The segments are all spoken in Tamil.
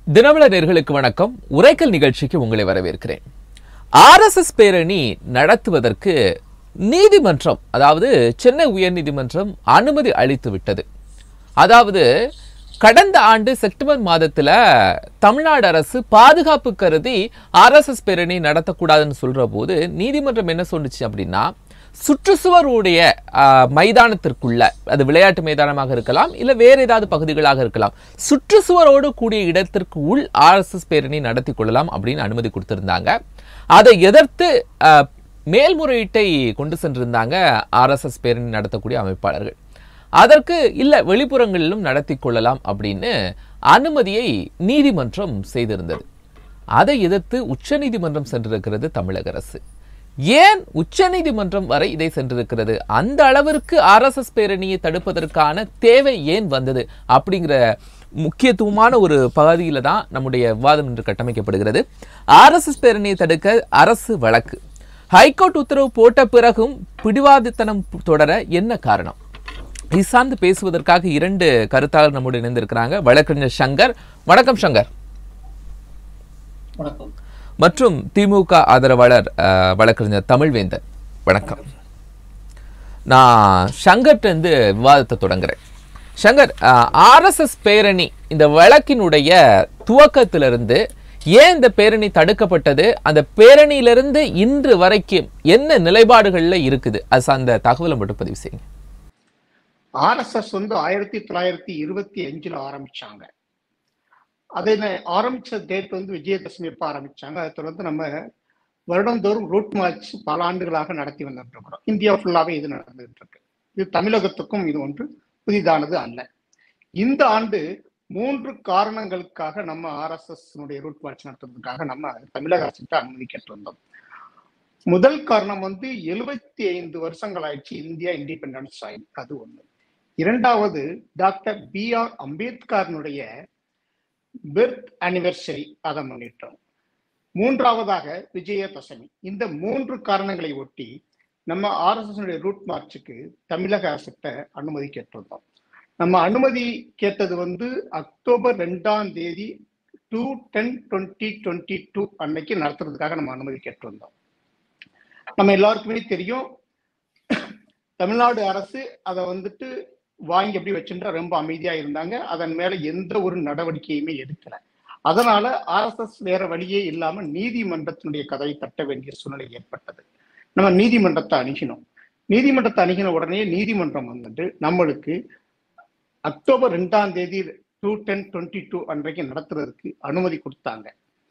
தினமல நேர்களுக்கு வணக்கம் உரைக்கல் நிகழ்ச்சிக்கு உங்களை வரவேற்கிறேன் ஆர்எஸ்எஸ் பேரணி நடத்துவதற்கு நீதிமன்றம் அதாவது சென்னை உயர்நீதிமன்றம் அனுமதி அளித்து விட்டது அதாவது கடந்த ஆண்டு செப்டம்பர் மாதத்துல தமிழ்நாடு அரசு பாதுகாப்பு கருதி ஆர்எஸ்எஸ் பேரணி நடத்தக்கூடாதுன்னு சொல்ற போது நீதிமன்றம் என்ன சொன்னுச்சு அப்படின்னா சுற்றுச்சுவருடைய ஆஹ், மைதானத்திற்குள்ள அது விளையாட்டு மைதானமாக இருக்கலாம் இல்ல வேற ஏதாவது பகுதிகளாக இருக்கலாம் சுற்றுச்சுவரோடு கூடிய இடத்திற்கு உள் ஆர்எஸ்எஸ் பேரணி நடத்தி கொள்ளலாம் அப்படின்னு அனுமதி கொடுத்திருந்தாங்க அதை எதிர்த்து ஆஹ், மேல்முறையீட்டை கொண்டு சென்றிருந்தாங்க ஆர்எஸ்எஸ் பேரணி நடத்தக்கூடிய அமைப்பாளர்கள் அதற்கு இல்ல வெளிப்புறங்களிலும் நடத்தி கொள்ளலாம் அப்படின்னு அனுமதியை நீதிமன்றம் செய்திருந்தது அதை எதிர்த்து உச்சநீதிமன்றம் சென்றிருக்கிறது தமிழக அரசு ஏன் உச்சநீதிமன்றம் வரை இதை சென்றிருக்கிறது அந்த அளவிற்கு ஆர்எஸ்எஸ் பேரணியை தடுப்பதற்கான தேவை ஏன் வந்தது அப்படிங்கிற முக்கியத்துவமான ஒரு பகுதியில தான் நம்முடைய விவாதம் இன்று கட்டமைக்கப்படுகிறது ஆர்எஸ்எஸ் பேரணியை தடுக்க அரசு வழக்கு ஹைகோர்ட் உத்தரவு போட்ட பிறகும் பிடிவாதித்தனம் தொடர என்ன காரணம் இது சார்ந்து பேசுவதற்காக இரண்டு கருத்தாளர் நம்முடைய இணைந்திருக்கிறாங்க வழக்கறிஞர் சங்கர் வணக்கம் சங்கர் வணக்கம் மற்றும் திமுக ஆதரவாளர் அஹ், வழக்கறிஞர் தமிழ்வேந்தன் வணக்கம் நான் சங்கர்ட்ட இருந்து விவாதத்தை தொடங்குறேன் சங்கர் ஆர்எஸ்எஸ் பேரணி இந்த வழக்கினுடைய துவக்கத்திலிருந்து ஏன் இந்த பேரணி தடுக்கப்பட்டது அந்த பேரணியிலிருந்து இன்று வரைக்கும் என்ன நிலைப்பாடுகள்ல இருக்குது அது சார்ந்த தகவலை மட்டும் பதிவு செய்யுங்க ஆர்எஸ்எஸ் வந்து ஆயிரத்தி தொள்ளாயிரத்தி இருபத்தி அஞ்சுல ஆரம்பிச்சாங்க அதை ந- ஆரம்பிச்ச டேட் வந்து விஜயதசமி எப்ப ஆரம்பிச்சாங்க அதை தொடர்ந்து நம்ம வருடந்தோறும் ரூட் மார்ச் பல ஆண்டுகளாக நடத்தி வந்துட்டு இருக்கிறோம் இந்தியா ஃபுல்லாவே இது நடந்துகிட்டு இருக்கு இது தமிழகத்துக்கும் இது ஒன்று புதிதானது அல்ல இந்த ஆண்டு மூன்று காரணங்களுக்காக நம்ம ஆர்எஸ்எஸ் ரூட் மார்ச் நடத்துறதுக்காக நம்ம தமிழக அரசுக்கு அனுமதி கேட்டிருந்தோம் முதல் காரணம் வந்து எழுபத்தி ஐந்து வருஷங்கள் ஆயிடுச்சு இந்தியா இண்டிபெண்டன்ஸ் ஆகி அது ஒண்ணு இரண்டாவது டாக்டர் பி ஆர் அம்பேத்கர்னுடைய பெர்த் அனிவர்சரி அதை முன்னிட்டோம் மூன்றாவதாக விஜயதசமி இந்த மூன்று காரணங்களை ஒட்டி நம்ம ஆர்எஸ்எஸ் ரூட் மார்ச்சுக்கு தமிழக அரசிட்ட அனுமதி கேட்டிருந்தோம் நம்ம அனுமதி கேட்டது வந்து அக்டோபர் ரெண்டாம் தேதி two ten twenty twenty two அன்னைக்கு நடத்துறதுக்காக நம்ம அனுமதி கேட்டிருந்தோம் நம்ம எல்லாருக்குமே தெரியும் தமிழ்நாடு அரசு அதை வந்துட்டு வாங்கி எப்படி வச்சுட்டா ரொம்ப அமைதியா இருந்தாங்க அதன் மேல எந்த ஒரு நடவடிக்கையுமே எடுக்கல அதனால ஆர்எஸ்எஸ் வேற வழியே இல்லாம நீதிமன்றத்தினுடைய கதவை தட்ட வேண்டிய சூழ்நிலை ஏற்பட்டது நம்ம நீதிமன்றத்தை அணுகினோம் நீதிமன்றத்தை அணுகின உடனே நீதிமன்றம் வந்துட்டு நம்மளுக்கு அக்டோபர் ரெண்டாம் தேதி டூ டென் டுவெண்ட்டி டூ அன்றைக்கு நடத்துறதுக்கு அனுமதி கொடுத்தாங்க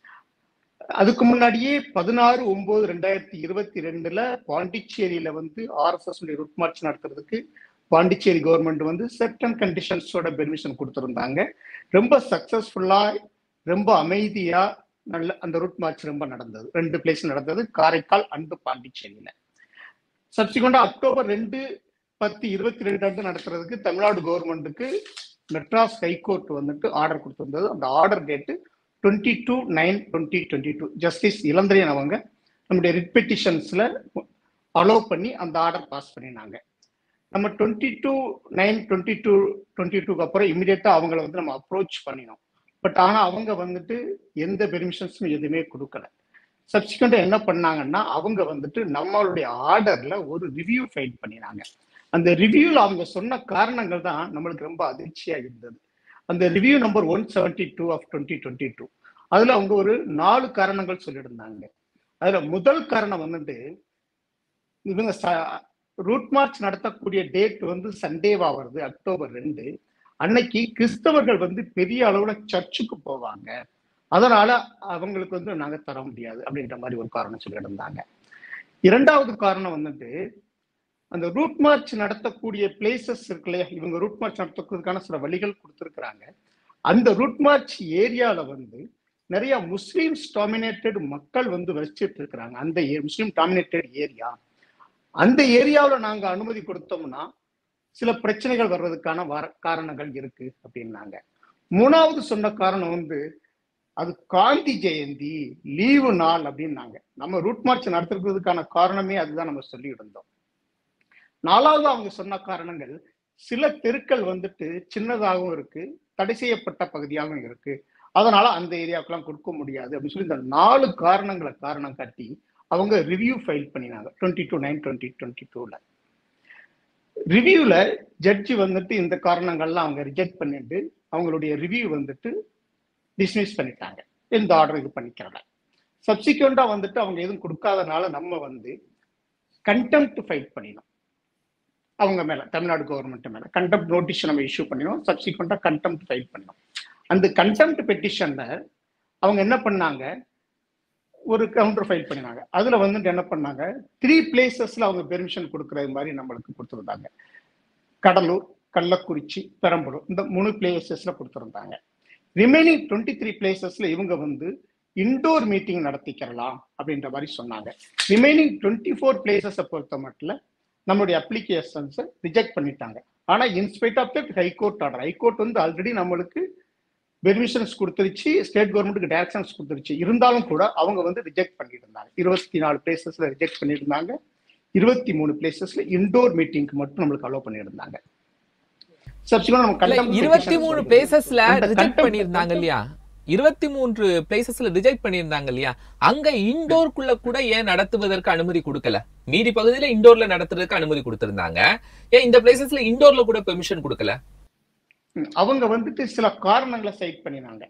அதுக்கு முன்னாடியே பதினாறு ஒன்பது ரெண்டாயிரத்தி இருபத்தி ரெண்டுல பாண்டிச்சேரியில வந்து ஆர்எஸ்எஸ் ரூட் மார்ச் நடத்துறதுக்கு பாண்டிச்சேரி கவர்மெண்ட் வந்து செப்டன் கண்டிஷன்ஸோட பெர்மிஷன் கொடுத்திருந்தாங்க ரொம்ப சக்சஸ்ஃபுல்லா ரொம்ப அமைதியா நல்ல அந்த ரூட் மார்ச் ரொம்ப நடந்தது ரெண்டு பிளேஸ் நடந்தது காரைக்கால் அண்டு பாண்டிச்சேரியில சப்சிக்வெண்டா அக்டோபர் ரெண்டு பத்து இருபத்தி ரெண்டு அன்று நடத்துறதுக்கு தமிழ்நாடு கவர்மெண்ட்டுக்கு மெட்ராஸ் ஹைகோர்ட் வந்துட்டு ஆர்டர் கொடுத்திருந்தது அந்த order date twenty two nine twenty twenty two justice Ilanthiraiyan அவங்க நம்முடைய ரிட் பெட்டிஷன்ஸ்ல அலோவ் பண்ணி அந்த ஆர்டர் பாஸ் பண்ணினாங்க நம்ம twenty two nine twenty two twenty டூக்கு அப்புறம் இமீடியட்டா அவங்கள வந்து நம்ம அப்ரோச் பண்ணினோம் பட் ஆனா அவங்க வந்துட்டு எந்த பெர்மிஷன்ஸும் எதுவுமே கொடுக்கல சப்சிக்வெண்டா என்ன பண்ணாங்கன்னா அவங்க வந்துட்டு நம்மளுடைய ஆர்டர்ல ஒரு ரிவ்யூ ஃபைல் பண்ணினாங்க அந்த ரிவ்யூல அவங்க சொன்ன காரணங்கள் தான் நம்மளுக்கு ரொம்ப அதிர்ச்சியா இருந்தது அந்த review number one seventy two of twenty twenty two அதுல அவங்க ஒரு நாலு காரணங்கள் சொல்லியிருந்தாங்க அதுல முதல் காரணம் வந்துட்டு இவங்க ரூட் மார்ச் நடத்தக்கூடிய டேட் வந்து சண்டேவா வருது அக்டோபர் ரெண்டு அன்னைக்கு கிறிஸ்தவர்கள் வந்து பெரிய அளவுல சர்ச்சுக்கு போவாங்க அதனால அவங்களுக்கு வந்து நாங்க தர முடியாது அப்படின்ற மாதிரி ஒரு காரணம் சொல்லியிருந்தாங்க இரண்டாவது காரணம் வந்துட்டு அந்த ரூட் மார்ச் நடத்தக்கூடிய பிளேசஸ் இருக்கு இல்லையா இவங்க ரூட் மார்ச் நடத்துறதுக்கான சில வழிகள் கொடுத்துருக்குறாங்க அந்த ரூட் மார்ச் ஏரியால வந்து நிறைய முஸ்லீம்ஸ் டாமினேட்டட் மக்கள் வந்து வசிச்சுட்டு இருக்கிறாங்க அந்த முஸ்லீம் டாமினேட்டட் ஏரியா அந்த ஏரியாவில் நாங்க அனுமதி கொடுத்தோம்னா சில பிரச்சனைகள் வர்றதுக்கான வர- காரணங்கள் இருக்கு அப்படின்னாங்க மூணாவது சொன்ன காரணம் வந்து அது காந்தி ஜெயந்தி லீவு நாள் அப்படின்னாங்க நம்ம ரூட் மார்ச் நடத்துறதுக்கான காரணமே அதுதான் நம்ம சொல்லி இருந்தோம் நாலாவது அவங்க சொன்ன காரணங்கள் சில தெருக்கள் வந்துட்டு சின்னதாகவும் இருக்கு தடை செய்யப்பட்ட பகுதியாகவும் இருக்கு அதனால அந்த ஏரியாவுக்குலாம் கொடுக்க முடியாது அப்படின்னு சொல்லி இந்த நாலு காரணங்களை காரணம் காட்டி அவங்க ரிவ்யூ ஃபைல் பண்ணினாங்க twenty two nine twenty twenty டூல ரிவ்யூல ஜட்ஜி வந்துட்டு இந்த காரணங்கள்லாம் அவங்க ரிஜெக்ட் பண்ணிட்டு அவங்களுடைய ரிவ்யூ வந்துட்டு டிஸ்மிஸ் பண்ணிட்டாங்க இந்த ஆர்டர் இது பண்ணிக்கிறல சப்சிக்வெண்டா வந்துட்டு அவங்க எதுவும் கொடுக்காதனால நம்ம வந்து கண்டெம்ட் ஃபைல் பண்ணினோம் அவங்க மேல தமிழ்நாடு கவர்மெண்ட் மேல கண்டெம்ட் நோட்டீஸ் நம்ம இஷ்யூ பண்ணினோம் சப்சிக்வெண்டா கண்டெம்ட் ஃபைல் பண்ணினோம் அந்த கண்டெம்ட் பெட்டிஷன்ல அவங்க என்ன பண்ணாங்க ஒரு கவுண்டர் ஃபைல் பண்ணினாங்க அதுல வந்துட்டு என்ன பண்ணாங்க த்ரீ பிளேசஸ்ல அவங்க பெர்மிஷன் கொடுக்கறது மாதிரி நம்மளுக்கு கொடுத்துருந்தாங்க கடலூர் கள்ளக்குறிச்சி பெரம்பலூர் இந்த மூணு பிளேசஸ்ல கொடுத்துருந்தாங்க ரிமைனிங் டுவெண்ட்டி த்ரீ பிளேசஸ்ல இவங்க வந்து இன்டோர் மீட்டிங் நடத்திக்கிறலாம் அப்படின்ற மாதிரி சொன்னாங்க ரிமைனிங் டுவெண்ட்டி ஃபோர் பிளேசஸை பொறுத்த மட்டும் நம்மளுடைய அப்ளிகேஷன்ஸை ரிஜெக்ட் பண்ணிட்டாங்க ஆனா in spite of that high court order high court வந்து ஆல்ரெடி நம்மளுக்கு பெர்மிஷன்ஸ் கொடுத்துருச்சு ஸ்டேட் கவர்மெண்ட்டுக்கு டைரக்ஷன்ஸ் கொடுத்துருச்சு இருந்தாலும் கூட அவங்க வந்து ரிஜெக்ட் பண்ணியிருந்தாங்க இருபத்தி நாலு பிளேசஸ்ல ரிஜெக்ட் பண்ணியிருந்தாங்க இருபத்தி மூணு பிளேசஸ்ல இன்டோர் மீட்டிங்க்கு மட்டும் நம்மளுக்கு அலோவ் பண்ணியிருந்தாங்க சப்சிக்வெண்ட் நம்ம contempt இருபத்தி petitions மூணு வருது. பிளேசஸ்ல அந்த ரிஜெக்ட் contempt- பண்ணியிருந்தாங்க இல்லையா இருபத்தி மூன்று பிளேசஸ்ல ரிஜெக்ட் பண்ணியிருந்தாங்க இல்லையா அங்க இண்டோர்க்குள்ள கூட ஏன் நடத்துவதற்கு அனுமதி கொடுக்கல மீதி பகுதியில இண்டோர்ல நடத்துறதுக்கு அனுமதி கொடுத்திருந்தாங்க ஏன் இந்த பிளேசஸ்ல இண்டோர்ல கூட பெர்மிஷன் கொடுக்கல ம், அவங்க வந்துட்டு சில காரணங்களை சைட் பண்ணினாங்க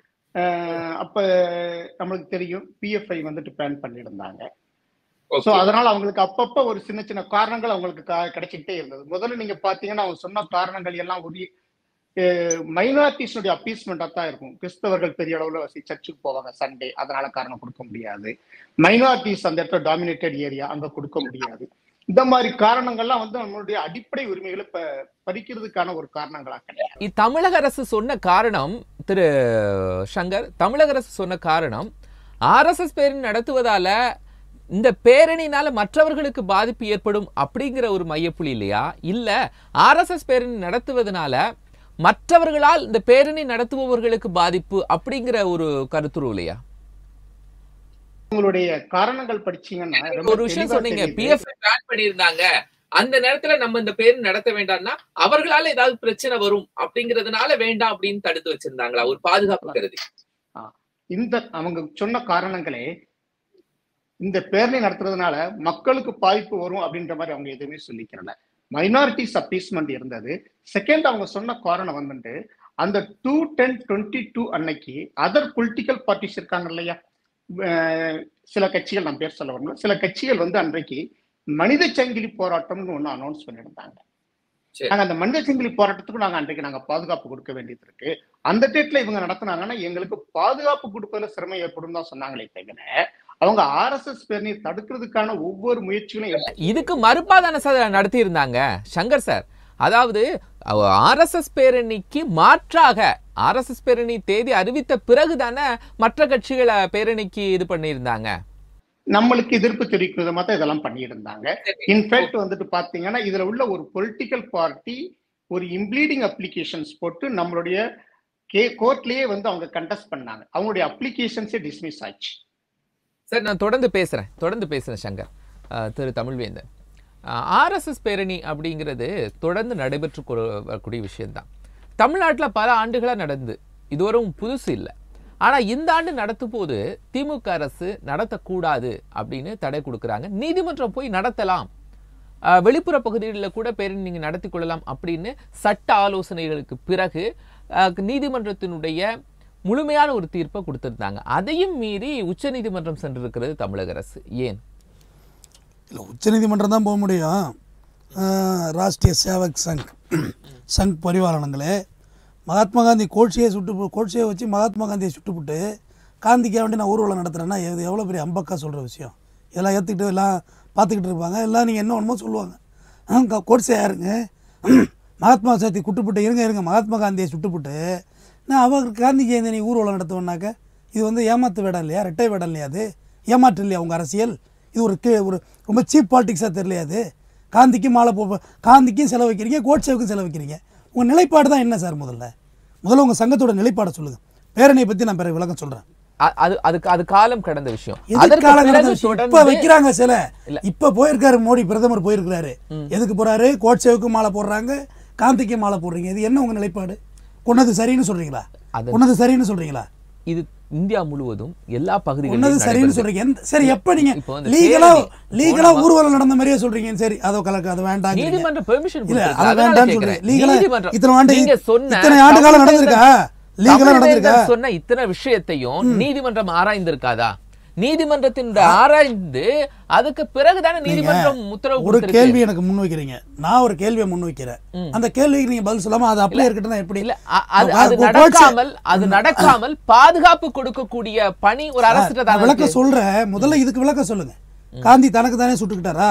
அஹ் அப்ப நம்மளுக்கு தெரியும் பிஎஃப்ஐ வந்துட்டு பிளான் பண்ணியிருந்தாங்க சோ அதனால அவங்களுக்கு அப்பப்ப ஒரு சின்ன சின்ன காரணங்கள் அவங்களுக்கு கா- கிடைச்சிக்கிட்டே இருந்தது முதல்ல நீங்க பாத்தீங்கன்னா அவங்க சொன்ன காரணங்கள் எல்லாம் ஒரு மைனாரிட்டிஸுடைய அப்பீஸ்மெண்டா தான் இருக்கும் கிறிஸ்தவர்கள் பெரிய அளவுல வசி சர்ச்சுக்கு போவாங்க சண்டே அதனால காரணம் கொடுக்க முடியாது மைனாரிட்டிஸ் அந்த இடத்துல டாமினேட்டட் ஏரியா அங்க கொடுக்க முடியாது இந்த மாதிரி காரணங்கள்லாம் வந்து நம்மளுடைய அடிப்படை உரிமைகளை ப- பறிக்கிறதுக்கான ஒரு காரணங்களா கிடையாது இ- தமிழக அரசு சொன்ன காரணம் திரு சங்கர் தமிழக அரசு சொன்ன காரணம் ஆர்எஸ்எஸ் பேரணி நடத்துவதால இந்த பேரணினால மற்றவர்களுக்கு பாதிப்பு ஏற்படும் அப்படிங்கிற ஒரு மையப்புள்ளி இல்லையா இல்ல ஆர்எஸ்எஸ் பேரணி நடத்துவதனால மற்றவர்களால் இந்த பேரணி நடத்துபவர்களுக்கு பாதிப்பு அப்படிங்கிற ஒரு கருத்துரு இல்லையா உங்களுடைய காரணங்கள் படிச்சீங்கன்னா ரொம்ப ஒரு விஷயம் தெளிவா சொன்னீங்க தெரியுது. பிஎஃப் பிளான் பண்ணியிருந்தாங்க அந்த நேரத்துல நம்ம இந்த பேர் நடத்த வேண்டாம்னா அவர்களால ஏதாவது பிரச்சனை வரும் அப்படிங்கறதுனால வேண்டாம் அப்படின்னு தடுத்து வச்சிருந்தாங்களா ஒரு பாதுகாப்பு கருதி இந்த அவங்க சொன்ன காரணங்களே இந்த பேரணி நடத்துறதுனால மக்களுக்கு பாதிப்பு வரும் அப்படின்ற மாதிரி அவங்க எதுவுமே சொல்லிக்கிறல மைனாரிட்டிஸ் அப்பீஸ்மெண்ட் இருந்தது செகண்ட் அவங்க சொன்ன காரணம் வந்துட்டு அந்த டூ டென் டுவெண்ட்டி டூ அன்னைக்கு அதர் பொலிட்டிக்கல் பார்ட்டிஸ் இருக்காங்க இல்லையா அஹ் சில கட்சிகள் நான் பேர் சொல்ல வரணும் சில கட்சிகள் வந்து அன்றைக்கு மனித சங்கிலி போராட்டம்னு ஒண்ணு அனௌன்ஸ் பண்ணியிருந்தாங்க சரி. நாங்க அந்த மனித சங்கிலி போராட்டத்துக்கு நாங்க அன்றைக்கு நாங்க பாதுகாப்பு கொடுக்க வேண்டியது இருக்கு அந்த டேட்ல இவங்க நடத்துனாங்கன்னா எங்களுக்கு பாதுகாப்பு கொடுப்பதுல சிரமம் ஏற்படும் தான் சொன்னாங்களே தவிர அவங்க ஆர்எஸ்எஸ் பேரணி தடுக்கிறதுக்கான ஒவ்வொரு முயற்சிகளும் எடுத்து- இதுக்கு மறுப்பா தானே சார் நடத்தி இருந்தாங்க சங்கர் சார் அதாவது ஆர்எஸ்எஸ் பேரணிக்கு மாற்றாக ஆர்எஸ்எஸ் பேரணி தேதி அறிவித்த பிறகு தானே மற்ற கட்சிகளை பேரணிக்கு இது பண்ணியிருந்தாங்க நம்மளுக்கு எதிர்ப்பு தெரிவிக்கும் விதமா தான் இதெல்லாம் பண்ணியிருந்தாங்க இன்ஃபேக்ட் வந்துட்டு பாத்தீங்கன்னா இதுல உள்ள ஒரு பொலிட்டிக்கல் பார்ட்டி ஒரு இம்ப்ளீடிங் அப்ளிகேஷன்ஸ் போட்டு நம்மளுடைய கே கோர்ட்லயே வந்து அவங்க கண்டெஸ்ட் பண்ணாங்க அவங்களுடைய அப்ளிகேஷன்ஸே டிஸ்மிஸ் ஆச்சு சார் நான் தொடர்ந்து பேசுறேன் தொடர்ந்து பேசுறேன் சங்கர் அஹ், திரு தமிழ்வேந்தன் ஆர்எஸ்எஸ் பேரணி அப்படிங்கிறது தொடர்ந்து நடைபெற்று கொ- வரக்கூடிய விஷயம்தான் தமிழ்நாட்டில் பல ஆண்டுகளாக நடந்து இதுவரும் புதுசு இல்லை ஆனால் இந்த ஆண்டு நடத்தும் போது திமுக அரசு நடத்தக்கூடாது அப்படின்னு தடை கொடுக்குறாங்க நீதிமன்றம் போய் நடத்தலாம் அஹ், வெளிப்புற பகுதிகளில் கூட பேரணி நீங்கள் நடத்தி கொள்ளலாம் அப்படின்னு சட்ட ஆலோசனைகளுக்கு பிறகு அஹ், நீதிமன்றத்தினுடைய முழுமையான ஒரு தீர்ப்பை கொடுத்திருந்தாங்க அதையும் மீறி உச்சநீதிமன்றம் சென்றிருக்கிறது தமிழக அரசு ஏன் இல்லை உச்சநீதிமன்றம் தான் போக முடியும் ஆஹ், ராஷ்டிரிய சேவக் சங் சங் பரிவாரணங்களே மகாத்மா காந்தி கோட்சையை சுட்டு கோட்சையை வச்சு மகாத்மா காந்தியை சுட்டுப்புட்டு காந்திக்காக வேண்டி நான் ஊர்வலம் நடத்துகிறேன்னா இது எவ்வளோ பெரிய அம்பக்கா சொல்கிற விஷயம் இதெல்லாம் ஏற்றுக்கிட்டு எல்லாம் பார்த்துக்கிட்டு இருப்பாங்க எல்லாம் நீங்கள் என்ன வேணுமோ சொல்லுவாங்க கோட்சே யாருங்க மகாத்மா சேர்த்தி குட்டுப்புட்டு இருங்க இருங்க மகாத்மா காந்தியை சுட்டுப்புட்டு நான் அவர் காந்தி ஜெயந்தி நீ ஊர்வலம் நடத்துவேன்னாக்க இது வந்து ஏமாத்து வேடம் இல்லையா ரெட்டை வேடம் இல்லையா அது ஏமாற்று இல்லையா உங்கள் அரசியல் இது ஒரு கே ஒரு ரொம்ப சீப் பாலிட்டிக்ஸாக தெரியலையா அது காந்திக்கும் மாலை போ காந்திக்கும் செலவழிக்கிறீங்க கோட்சேவுக்கும் செலவழிக்கிறீங்க உங்கள் நிலைப்பாடு தான் என்ன சார் முதல்ல முதல்ல உங்கள் சங்கத்தோட நிலைப்பாடை சொல்லுங்கள் பேரணியை பற்றி நான் பிறகு விளக்கம் சொல்கிறேன் அ- அது அதுக்கு அது காலம் கடந்த விஷயம் எதுக்கு அதற்கு காலம் பிறகு கடந்த விஷயம்? இப்ப தொடர்ந்து வைக்கிறாங்க சில இல்ல. இப்ப போயிருக்காரு மோடி பிரதமர் போயிருக்கிறாரு எதுக்கு போறாரு கோட்சேவுக்கு மாலை போடுறாங்க காந்திக்கு மாலை போடுறீங்க இது என்ன உங்க நிலைப்பாடு கொன்னது சரின்னு சொல்றீங்களா அது- கொன்னது சரின்னு சொல்றீங்களா இது இந்தியா முழுவதும் எல்லா ஒன்னது பகுதிகளிலும் சரின்னு நடைபெறுது. சொல்றீங்க எந்த- சரி எப்ப நீங்க இப்போ இந்த லீகலா தேதி, லீகலா போன ஊர்வலம் நடந்த மாதிரியே சொல்றீங்க சரி அதோ கலக்கு அது வேண்டாம் நீதிமன்ற பெர்மிஷன் இல்ல அது வேண்டாம்னு சொல்றேன் லீகலா நீதிமன்றம் இத்தனை ஆண்டு நீங்க சொன்ன இத்தனை ஆண்டு காலம் நடந்திருக்கா லீகலா தமிழ்வேந்தர் நடந்திருக்கா சொன்ன இத்தனை விஷயத்தையும் நீதிமன்றம் ஆராய்ந்திருக்காதா நீதிமன்றத்தின் ஆராய்ந்து அதுக்கு பிறகுதானே நீதிமன்றம் உத்தரவு ஒரு கொடுத்திருக்கு. கேள்வி எனக்கு முன் வைக்கிறீங்க நான் ஒரு கேள்வியை முன் வைக்கிறேன் அந்த கேள்விக்கு நீங்க பதில் சொல்லாம அது அப்படியே இருக்கட்டும் எப்படி இல்ல அ- அது உங்க- அது உங்க நடக்காமல் அது நடக்காமல் பாதுகாப்பு கொடுக்கக்கூடிய பணி ஒரு அரசு நான் விளக்க சொல்றேன் முதல்ல இதுக்கு விளக்க சொல்லுங்க காந்தி தனக்கு தானே சுட்டுக்கிட்டாரா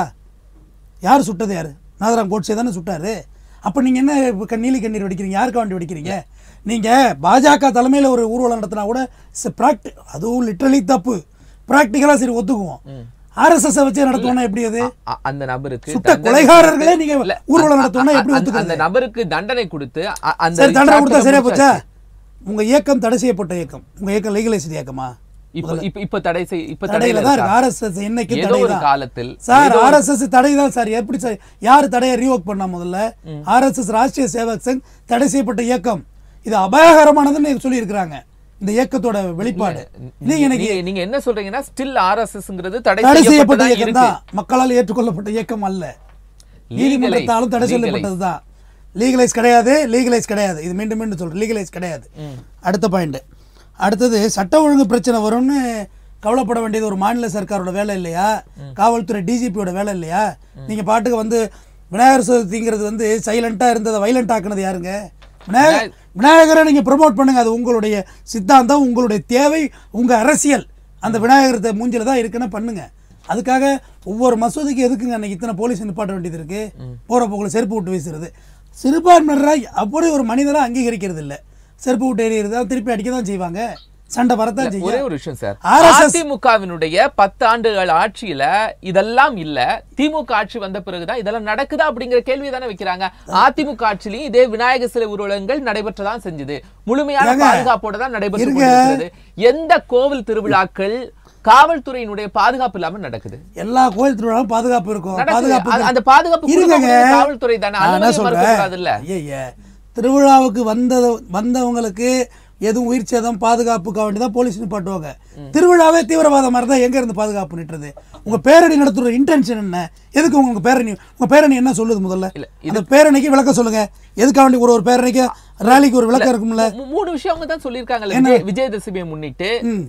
யார் சுட்டது யாரு நாதராம் கோட்சே தானே சுட்டாரு அப்ப நீங்க என்ன இப்ப க- நீலி கண்ணீர் வெடிக்கிறீங்க யாருக்கா வேண்டி வெடிக்கிறீங்க நீங்க பாஜக தலைமையில ஒரு ஊர்வலம் நடத்தினா கூட பிராக்டி அதுவும் லிட்டரலி தப்பு பிராக்டிக்கலா சரி ஒத்துக்குவோம் ஆர்எஸ்எஸ் வச்சு நடத்துவோம்னா எப்படி அது அ- அந்த நபருக்கு சுட்ட தண்டனை கொலைகாரர்களே கொடுத்து- நீங்க இல்ல, ஊர்வலம் அ- நடத்துவோம்னா அ- எப்படி அந்த- ஒத்துக்கிறது? அந்த நபருக்கு தண்டனை கொடுத்து அ- அந்த சரி தண்டனை கொடுத்தா chapter சரியா போச்சா முடிச்சாச்சு. உங்க இயக்கம் தடை செய்யப்பட்ட இயக்கம் உங்க இயக்கம் லீகலைஸ்ட் இயக்கமா இப்ப இப்ப இப்ப தடை செய் இப்ப தடையில தடையில தான் இருக்கா? இருக்கு ஆர்எஸ்எஸ் என்னைக்கு ஏதோ தடை ஒரு தான் காலத்தில் சார் ஏதோ ஒரு- ஆர்எஸ்எஸ் தடை தான் சார் எப்படி சார் யார் தடையை ரீவோக் பண்ணா முதல்ல ஆர்எஸ்எஸ் ராஷ்டிரிய சேவக் சங் தடை செய்யப்பட்ட இயக்கம் இது அபாயகரமானதுன்னு சொல்லி இருக்கிறாங்க இந்த இயக்கத்தோட வெளிப்பாடு நீங்க எனக்கு நீங்க நீங்க என்ன சொல்றீங்கன்னா ஸ்டில் ஆர்எஸ்எஸ்ங்கிறது தடை தடை செய்யப்பட்ட செய்யப்பட்டதா இயக்கம் இருக்கு தான் மக்களால் ஏற்றுக்கொள்ளப்பட்ட இயக்கம் அல்ல நீதிமன்றத்தாலும் தடை Legalize. சொல்லப்பட்டது தான் லீகலைஸ் கிடையாது லீகலைஸ் கிடையாது இது மீண்டும் மீண்டும் சொல்றேன் லீகலைஸ் கிடையாது அடுத்த பாயிண்ட் அடுத்தது சட்ட ஒழுங்கு பிரச்சனை வரும்னு கவலைப்பட வேண்டியது ஒரு மாநில சர்க்காரோட வேலை இல்லையா காவல்துறை டிஜிபியோட வேலை இல்லையா நீங்க பாட்டுக்கு வந்து விநாயகர் சதுர்த்திங்கிறது வந்து சைலண்டா இருந்ததை வைலண்ட் ஆக்குனது யாருங்க விநாயகர் விநாயகரை நீங்க ப்ரொமோட் பண்ணுங்க அது உங்களுடைய சித்தாந்தம் உங்களுடைய தேவை உங்க அரசியல் அந்த விநாயகரத்தை மூஞ்சில தான் இருக்குன்னு பண்ணுங்க அதுக்காக ஒவ்வொரு மசூதிக்கு எதுக்குங்க அன்னைக்கு இத்தனை போலீஸ் நிப்பாட்ட வேண்டியது இருக்கு போற போக்குல செருப்பு விட்டு வீசுறது சிறுபான்மையினராக அப்படி ஒரு மனிதரை அங்கீகரிக்கிறது இல்ல செருப்பு விட்டு எறிகிறது அதை திருப்பி அடிக்க தான் செய்வாங்க சண்டை வரத்தான் ஒரே செய்யும் ஒரு விஷயம் சார் RSS அதிமுகவினுடைய பத்து ஆண்டுகள் ஆட்சியில இதெல்லாம் இல்ல திமுக ஆட்சி வந்த பிறகுதான் இதெல்லாம் நடக்குதா அப்படிங்கிற கேள்வி தானே வைக்கிறாங்க அதிமுக ஆட்சியிலையும் இதே விநாயகர் சிலை ஊர்வலங்கள் நடைபெற்றதான் செஞ்சது முழுமையான ஏங்க, பாதுகாப்போட தான் நடைபெற்று இருங்க. கொண்டிருக்கிறது எந்த கோவில் திருவிழாக்கள் காவல்துறையினுடைய பாதுகாப்பு இல்லாம நடக்குது எல்லா கோயில் திருவிழாவும் பாதுகாப்பு இருக்கும் நடக்குது. பாதுகாப்பு அது- அந்த பாதுகாப்பு இருங்கங்க. கொடுக்கக்கூடியது காவல்துறை தானே நான் என்ன அனுமதியை சொல்றேன் மறுக்கக்கூடாதுல்ல ஐயையே. திருவிழாவுக்கு வந்த வந்தவங்களுக்கு எதுவும் உயிர் சேதம் பாதுகாப்புக்காக வேண்டி தான் போலீஸ் நிப்பாட்டுவாங்க திருவிழாவே தீவிரவாத மாதிரி தான் எங்க இருந்து பாதுகாப்பு நிட்டுறது உங்க பேரணி நடத்துற இன்டென்ஷன் என்ன எதுக்கு உங்க பேரணி உங்க பேரணி என்ன சொல்லுது முதல்ல இல்ல, அந்த பேரணிக்கு விளக்கம் சொல்லுங்க எதுக்காக வேண்டி ஒரு ஒரு பேரணிக்கு ரேலிக்கு ஒரு விளக்கம் இருக்கும்ல மூ- மூணு விஷயம் அவங்க தான் சொல்லியிருக்காங்கல்ல விஜய் விஜயதசமியை முன்னிட்டு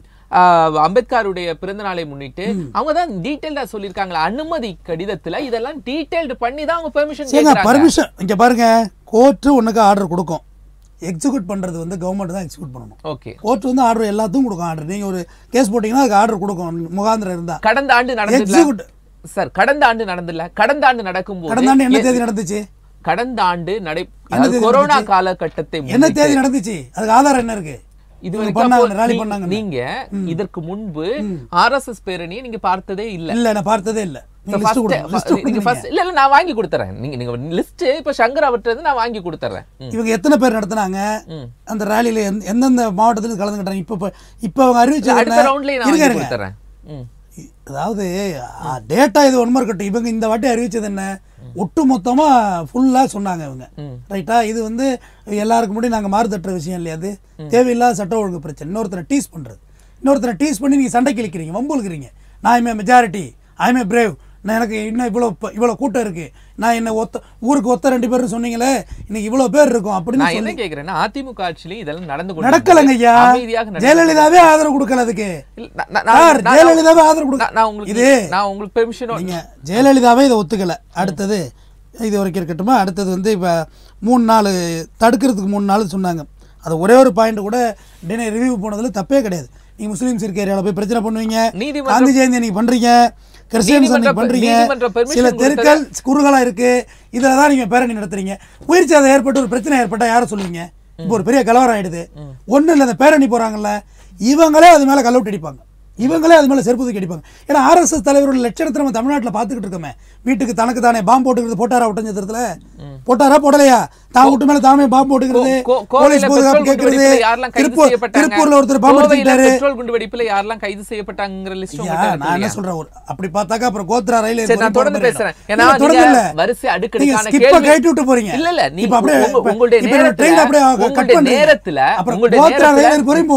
ஆஹ், அம்பேத்கருடைய பிறந்த நாளை முன்னிட்டு அவங்க தான் டீடைல்டா சொல்லியிருக்காங்களா அனுமதி கடிதத்துல இதெல்லாம் டீடைல்டு பண்ணி தான் அவங்க பெர்மிஷன் ஏங்க கேக்குறாங்க பர்மிஷன் இங்க பாருங்க கோர்ட்டு ஒண்ணுக்கு ஆர்டர் கொடுக்கும் எக்ஸிக்யூட் பண்றது வந்து கவர்மெண்ட் தான் எக்ஸிக்யூட் பண்ணணும் ஓகே கோர்ட் வந்து ஆர்டர் எல்லாத்துக்கும் கொடுக்கும் ஆர்டர் நீங்க ஒரு கேஸ் போட்டீங்கன்னா அதுக்கு ஆர்டர் கொடுக்கும் முகாந்திரம் இருந்தா கடந்த ஆண்டு நடந்ததுல எக்ஸிக்யூட் சார் கடந்த ஆண்டு நடந்ததுல கடந்த ஆண்டு நடக்கும்போது கடந்த ஆண்டு என்ன எ- தேதி நடந்துச்சு கடந்த ஆண்டு நடை என்ன தேதி கொரோனா நடந்துச்சு? காலகட்டத்தை என்ன முன்னிட்டு தேதி நடந்துச்சு அதுக்கு ஆதாரம் என்ன இருக்கு இது இவங்க வரைக்கும் பண்ணாங்க, அப்போ rally நீ- பண்ணாங்க. நீங்க இதற்கு முன்பு ஆர்எஸ்எஸ் பேரணியை நீங்க பார்த்ததே இல்ல இல்ல நான் பார்த்ததே இல்ல நீங்க first- லிஸ்ட் கொடுங்க லிஸ்ட் நீங்க கொடுங்க first- இல்ல இல்ல நான் வாங்கி கொடுத்துறேன் நீங்க நீங்க லிஸ்ட் இப்ப சங்கர் அவர்ட்ட இருந்து நான் வாங்கி கொடுத்துறேன் ம். இவங்க எத்தனை பேர் நடத்துனாங்க ம். அந்த ரேலியில எந்த- எந்தெந்த மாவட்டத்துல இருந்து கலந்துக்கிட்டாங்க இப்ப இப்ப- இப்ப அவங்க அறிவிச்சது அடுத்த என்ன? ரவுண்ட்லயே நான் இருங்க, வாங்கி இருங்க. கொடுத்துறேன் ம். அதாவது டேட்டா இது ஒன்றுமா இருக்கட்டும் இவங்க இந்த வாட்டி அறிவிச்சது என்ன ஒட்டு மொத்தமா ஃபுல்லா சொன்னாங்க இவங்க ரைட்டா இது வந்து எல்லாருக்கும் முன்னாடி நாங்க மாறு தட்டுற விஷயம் இல்லையா அது தேவையில்லாத சட்ட ஒழுங்கு பிரச்சனை இன்னொருத்தரை டீஸ் பண்றது இன்னொருத்தரை டீஸ் பண்ணி நீங்க சண்டைக்கு இழுக்கிறீங்க வம்பு இழுக்கிறீங்க நான் ஐமே மெஜாரிட்டி ஐமே பிரேவ் நான் எனக்கு இன்னும் இவ்வளோ இவ்வளோ கூட்டம் இருக்கு நான் என்ன ஒத்த ஊருக்கு ஒத்த ரெண்டு பேரும் சொன்னீங்களே இன்னைக்கு இவ்வளோ பேர் இருக்கும் அப்படின்னு நான் சொல்லி என்ன கேக்குறேன்னா அதிமுக ஆட்சியிலும் இதெல்லாம் நடந்து கொண்டு நடக்கலைங்க ஐயா அமைதியாக நடந்து- ஜெயலலிதாவே ஆதரவு கொடுக்கல அதுக்கு இல்ல, நான்- நான்- நான்- சார் நான்- ஜெயலலிதாவே ஆதரவு நான்- நான் கொடுக்க உங்களுக்கு இது நான் உங்களுக்கு பெர்மிஷன் நீங்க ஜெயலலிதாவே இதை ஒத்துக்கல அடுத்தது இது வரைக்கும் இருக்கட்டுமா அடுத்தது வந்து இப்போ மூணு நாள் தடுக்கிறதுக்கு மூணு நாள் சொன்னாங்க அது ஒரே ஒரு பாயிண்ட் கூட டினை ரிவ்யூ போனதுல தப்பே கிடையாது நீங்க முஸ்லீம்ஸ் இருக்க ஏரியாவில் போய் பிரச்சனை பண்ணுவீங்க நீதிமன்றம் காந்தி ஜெயந்தி நீங்க பண்றீங்க கிறிஸ்டியன்ஸ் நீதிமன்ற- அன்னைக்கு பண்றீங்க நீதிமன்ற permission சில கொடுத்தது- தெருக்கள் குறுகலா இருக்கு இதுல தான் நீங்க பேரணி நடத்துறீங்க உயிர் சேதம் ஏற்பட்டு ஒரு பிரச்சனை ஏற்பட்டா யாரை சொல்லுவீங்க இப்போ ஒரு பெரிய கலவரம் ஆயிடுது ஒண்ணு இல்ல இந்த பேரணி போறாங்கல்ல இவங்களே அது மேல கல்லூட்டி அடிப்பாங்க இவங்களே அது மேல செருப்பு தூக்கி அடிப்பாங்க ஏன்னா ஆர்எஸ்எஸ் தலைவரோட லட்சணத்தை நம்ம தமிழ்நாட்டுல பாத்துக்கிட்டு இருக்கோமே வீட்டுக்கு தனக்கு தானே பாம்பு போட்டுக்கிறது போட்டாரா ஒட்டஞ்சத்திரத்துல போட்டாரா போடலையா தான் வீட்டு மேல தாமே பாம்பு போட்டுக்கிறது கோ- கோ- போலீஸ் கோவையில பாதுகாப்பு பெட்ரோல் குண்டு கேட்கறது வெடிப்புல யாரெல்லாம் கைது திருப்பூர் செய்யப்பட்டாங்க? திருப்பூர்ல ஒருத்தர் பாம்பு கோவையில எடுத்துக்கிட்டாரு பெட்ரோல் குண்டு வெடிப்புல யாரெல்லாம் கைது செய்யப்பட்டாங்கிற லிஸ்ட் ஐயா, நான் என்ன சொல்றேன் ஒரு அப்படி பார்த்தாக்கா அப்புறம் கோத்ரா ரயில் சரி நான் தொடர்ந்து பேசுறேன் ஏன்னா தொடர்ந்து நீங்க இல்ல வரிசை நீங்க அடுக்கடுக்கான skip-அ கேள்வி கழட்டி விட்டு போறீங்க இல்ல இல்ல நீ இப்ப அப்படியே உங்க- இப்ப- உங்களுடைய இப்ப என்னோட train அப்படியே நேரத்துல cut உங்களுடைய பண்றீங்க. நேரத்துல அப்புறம் உங்களுடைய கோத்ரா நேரத்துல ரயில் வரைக்கும் போகணும்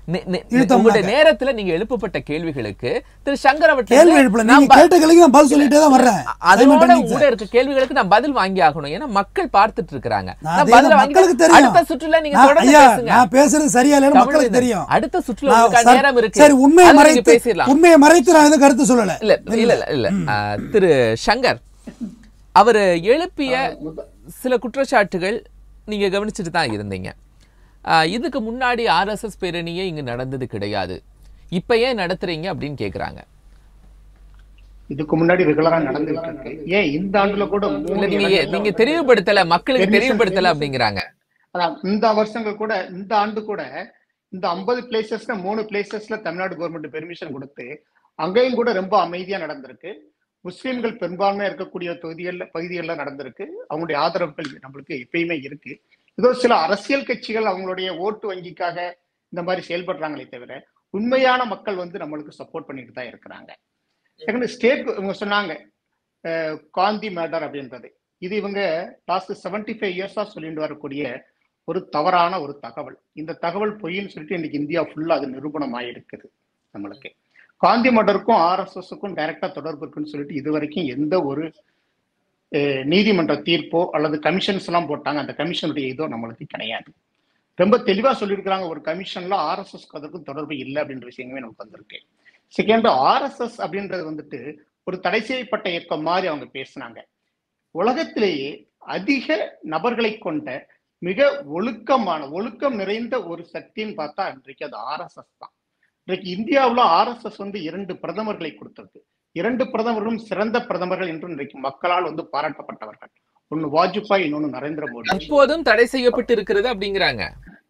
நே- நே- இழுத்தோம்னாக்க. உங்களுடைய நேரத்துல நீங்க எழுப்பப்பட்ட கேள்விகளுக்கு திரு சங்கர் அவர்கள் கேள்வி எழுப்பல நீங்க கேட்ட கேள்விக்கு நான் பதில் சொல்லிட்டே தான் வர்றேன் அதோட Simultaneous. கூட இருக்க கேள்விகளுக்கு நான் பதில் வாங்கி ஆகணும் ஏன்னா மக்கள் பார்த்துட்டு இருக்காங்க நான் நான் அதே பதில தான் வாங்கி மக்களுக்கு தெரியும். அடுத்த சுற்றுல நீங்க நான் தொடர்ந்து ஐயா பேசுங்க நான் பேசுறது சரியா இல்லைன்னு தமிழ் மக்களுக்கு இது. தெரியும் அடுத்த சுற்றுல நான் உங்களுக்கு சரி- நேரம் இருக்கு சரி உண்மையை அதுல நீங்க மறைத்து பேசிடலாம் உண்மையை மறைத்து நான் எதுவும் கருத்து சொல்லல இல்ல இல்ல இல்ல இல்ல ஆ, திரு சங்கர் அவர் எழுப்பிய சில குற்றச்சாட்டுகள் நீங்க கவனிச்சுட்டு தான் இருந்தீங்க ஆ, இதுக்கு முன்னாடி ஆர்எஸ்எஸ் பேரணியே இங்க நடந்தது கிடையாது இப்ப ஏன் நடத்துறீங்க அப்படின்னு கேக்குறாங்க இதுக்கு முன்னாடி ரெகுலரா நடந்துட்டு இருக்கு ஏன் இந்த ஆண்டுல கூட இல்ல மூணு நீங்க இடங்கள்ல நீங்க வந்து- தெளிவுபடுத்தல மக்களுக்கு Permission- தெளிவுபடுத்தல அப்படிங்கிறாங்க அதான் இந்த வருஷங்கள் கூட இந்த ஆண்டு கூட இந்த ஐம்பது பிளேசஸ்ல மூணு பிளேசஸ்ல தமிழ்நாடு கவர்மெண்ட் பெர்மிஷன் கொடுத்து அங்கேயும் கூட ரொம்ப அமைதியா நடந்திருக்கு முஸ்லிம்கள் பெரும்பான்மையா இருக்கக்கூடிய தொகுதிகள்ல பகுதிகள்ல நடந்திருக்கு அவங்களுடைய ஆதரவுகள் நம்மளுக்கு எப்பயுமே இருக்கு இதோ சில அரசியல் கட்சிகள் அவங்களுடைய ஓட்டு வங்கிக்காக இந்த மாதிரி செயல்படுறாங்களே தவிர உண்மையான மக்கள் வந்து நம்மளுக்கு சப்போர்ட் பண்ணிட்டு தான் இருக்கிறாங்க செகண்ட் ஸ்டேட் இவங்க சொன்னாங்க அஹ், காந்தி மேட்டர் அப்படின்றது இது இவங்க லாஸ்ட் செவன்டி ஃபைவ் இயர்ஸா சொல்லிட்டு வரக்கூடிய ஒரு தவறான ஒரு தகவல் இந்த தகவல் பொய்ன்னு சொல்லிட்டு இன்னைக்கு இந்தியா ஃபுல்லா அது நிரூபணம் ஆயிருக்குது நம்மளுக்கு காந்தி மடருக்கும் ஆர்எஸ்எஸ்க்கும் டைரக்டா தொடர்பு இருக்குன்னு சொல்லிட்டு இது வரைக்கும் எந்த ஒரு அஹ், நீதிமன்ற தீர்ப்போ அல்லது கமிஷன்ஸ் எல்லாம் போட்டாங்க அந்த கமிஷனுடைய இதோ நம்மளுக்கு கிடையாது ரொம்ப தெளிவா சொல்லியிருக்கிறாங்க ஒரு கமிஷன்ல ஆர்எஸ்எஸ் அதற்கும் தொடர்பு இல்லை அப்படின்ற விஷயமே நமக்கு வந்திருக்கு செகண்ட் ஆர்எஸ்எஸ் அப்படின்றது வந்துட்டு ஒரு தடை செய்யப்பட்ட இயக்கம் மாதிரி அவங்க பேசினாங்க உலகத்திலேயே அதிக நபர்களை கொண்ட மிக ஒழுக்கமான ஒழுக்கம் நிறைந்த ஒரு சக்தின்னு பார்த்தா இன்றைக்கு அது ஆர்எஸ்எஸ் தான் இன்றைக்கு இந்தியாவுல ஆர்எஸ்எஸ் வந்து இரண்டு பிரதமர்களை கொடுத்திருக்கு இரண்டு பிரதமர்களும் சிறந்த பிரதமர்கள் என்று இன்றைக்கு மக்களால் வந்து பாராட்டப்பட்டவர்கள் ஒன்னு வாஜ்பாய் இன்னொன்னு நரேந்திர மோடி இப்போதும் தடை செய்யப்பட்டு இருக்கிறது அப்படிங்கிறாங்க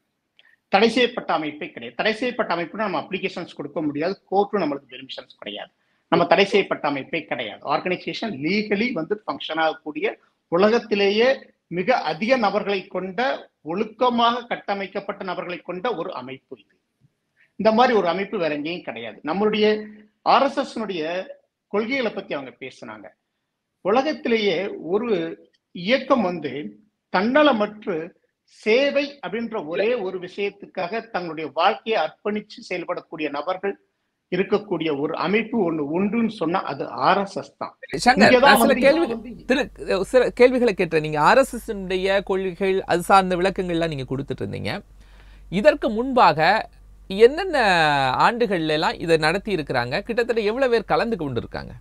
தடை செய்யப்பட்ட அமைப்பே கிடையாது தடை செய்யப்பட்ட அமைப்புனா நம்ம அப்ளிகேஷன்ஸ் கொடுக்க முடியாது கோர்ட்டும் நம்மளுக்கு பெர்மிஷன்ஸ் கிடையாது நம்ம தடை செய்யப்பட்ட அமைப்பே கிடையாது ஆர்கனைசேஷன் லீகலி வந்து ஃபங்க்ஷன் ஆகக்கூடிய உலகத்திலேயே மிக அதிக நபர்களை கொண்ட ஒழுக்கமாக கட்டமைக்கப்பட்ட நபர்களை கொண்ட ஒரு அமைப்பு இது இந்த மாதிரி ஒரு அமைப்பு வேற எங்கேயும் கிடையாது நம்மளுடைய ஆர்எஸ்எஸ் கொள்கைகளை பத்தி அவங்க பேசினாங்க உலகத்திலேயே ஒரு இயக்கம் வந்து தன்னலமற்று சேவை அப்படின்ற ஒரே ஒரு விஷயத்துக்காக தங்களுடைய வாழ்க்கையை அர்ப்பணிச்சு செயல்படக்கூடிய நபர்கள் இருக்கக்கூடிய ஒரு அமைப்பு ஒண்ணு உண்டுன்னு சொன்னா அது ஆர்எஸ்எஸ் தான் சங்கர் இங்கதான் நான் சில வந்து கேள்வி திரு சில கேள்விகளை கேட்டேன் நீங்க ஆர்எஸ்எஸ் கொள்கைகள் அது சார்ந்த விளக்கங்கள்லாம் நீங்க கொடுத்துட்டு இருந்தீங்க இதற்கு முன்பாக என்னென்ன ஆண்டுகள்ல எல்லாம் இதை நடத்தி இருக்கிறாங்க கிட்டத்தட்ட எவ்வளவு பேர் கலந்து கொண்டு இருக்காங்க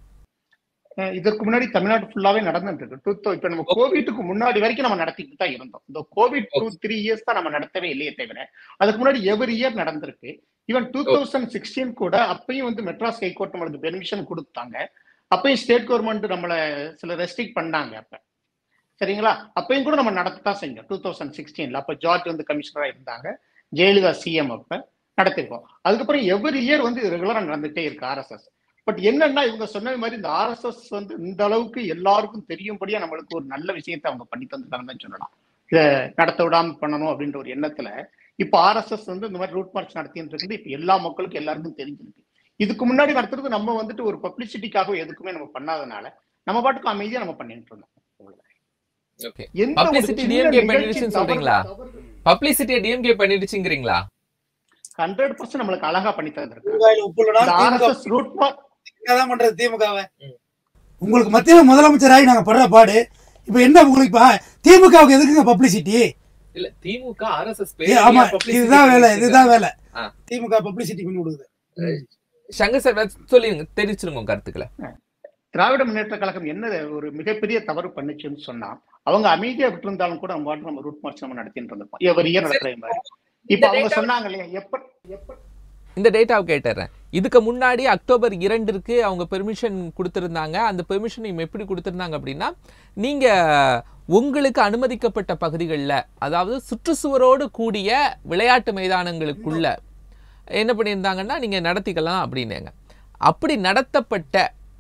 அஹ் இதற்கு முன்னாடி தமிழ்நாடு ஃபுல்லாவே நடந்துட்டு இருக்கு டூ தௌ இப்ப நம்ம கோவிட்டுக்கு முன்னாடி வரைக்கும் நம்ம நடத்திட்டு தான் இருந்தோம் இந்த கோவிட் டூ த்ரீ இயர்ஸ் தான் நம்ம நடத்தவே இல்லையே தவிர அதுக்கு முன்னாடி எவ்ரி இயர் நடந்திருக்கு ஈவன் டூ தௌசண்ட் சிக்ஸ்டீன் கூட அப்பயும் வந்து மெட்ராஸ் ஹைகோர்ட் நம்மளுக்கு பெர்மிஷன் கொடுத்தாங்க அப்பயும் ஸ்டேட் கவர்மெண்ட் நம்மள சில ரெஸ்ட்ரிக்ட் பண்ணாங்க அப்ப சரிங்களா அப்பயும் கூட நம்ம நடத்தத்தான் செஞ்சோம் டூ தௌசண்ட் சிக்ஸ்டீன்ல அப்ப ஜார்ஜ் வந்து கமிஷனரா இருந்தாங்க ஜெயலலிதா சிஎம் அப்ப நடத்திருக்கோம் அதுக்கப்புறம் எவ்ரி இயர் வந்து ரெகுலரா நடந்துட்டே இருக்கு ஆர்எஸ்எஸ் பட் என்னன்னா இவங்க சொன்ன மாதிரி இந்த ஆர்எஸ்எஸ் வந்து இந்த அளவுக்கு எல்லாருக்கும் தெரியும்படியா நம்மளுக்கு ஒரு நல்ல விஷயத்தை அவங்க பண்ணி தந்துட்டாங்கன்னு சொல்லலாம் இதை நடத்த விடாம பண்ணணும் அப்படின்ற ஒரு எண்ணத்துல இப்ப ஆர்எஸ்எஸ் வந்து இந்த மாதிரி ரூட் மார்ச் நடத்திட்டு இருக்குது இப்ப எல்லா மக்களுக்கும் எல்லாருக்கும் தெரிஞ்சிருக்கு இதுக்கு முன்னாடி நடத்துறது நம்ம வந்துட்டு ஒரு பப்ளிசிட்டிக்காக எதுக்குமே நம்ம பண்ணாதனால நம்ம பாட்டுக்கு அமைதியா நம்ம பண்ணிட்டு இருந்தோம் அவ்வளவுதான். ஓகே எந்த ஒரு Publicity சின்ன DMK நிகழ்ச்சி பண்ணிடுச்சுன்னு தவறு- சொல்றீங்களா? தவறு- பப்ளிசிட்டியை டிஎம்கே பண்ணிடுச்சுங்கிறீங்களா ஹண்ட்ரட் பர்சன்ட் நம்மளுக்கு அழகா பண்ணி தந்திருக்கு ஊறுகாயில உப்பு இல்லைனா இந்த திமுக ஆர்எஸ்எஸ் ரூட் மார்ச் என்னதான் பண்றது திமுகவை உங்களுக்கு மத்திய முதலமைச்சராகி நாங்க படுற பாடு இப்ப என்ன உங்களுக்கு இப்ப திமுகவுக்கு எதுக்குங்க பப்ளிசிட்டி இல்ல திமுக ஆர்எஸ்எஸ் ஆமா இதுதான் வேலை இதுதான் வேலை ஆ. திமுக பப்ளிசிட்டி பண்ணி கொடுக்குது சங்கர் சார் சொல்லிருங்க தெரிவிச்சிருங்க உங்க கருத்துக்களை திராவிட முன்னேற்ற கழகம் என்ன ஒரு மிகப்பெரிய தவறு பண்ணுச்சுன்னு சொன்னா அவங்க அமைதியா விட்டிருந்தாலும் கூட நம்ம பாட்டு நம்ம ரூட் மார்ச் நம்ம நடத்திட்டு இருந்திருப்போம் எவர் இயர் நடத்துற மாதிரி இப்ப அவங்க சொன்னாங்க இல்லையா எப்ப எப்ப இந்த டேட்டாவை கேட்டுறேன் இதுக்கு முன்னாடி அக்டோபர் இரண்டிற்கு அவங்க பெர்மிஷன் கொடுத்திருந்தாங்க அந்த பெர்மிஷன் எப்படி கொடுத்திருந்தாங்க அப்படின்னா நீங்க உங்களுக்கு அனுமதிக்கப்பட்ட பகுதிகளில் அதாவது சுற்றுச்சுவரோடு கூடிய விளையாட்டு மைதானங்களுக்குள்ள என்ன பண்ணியிருந்தாங்கன்னா நீங்க நடத்திக்கலாம் அப்படின்னாங்க அப்படி நடத்தப்பட்ட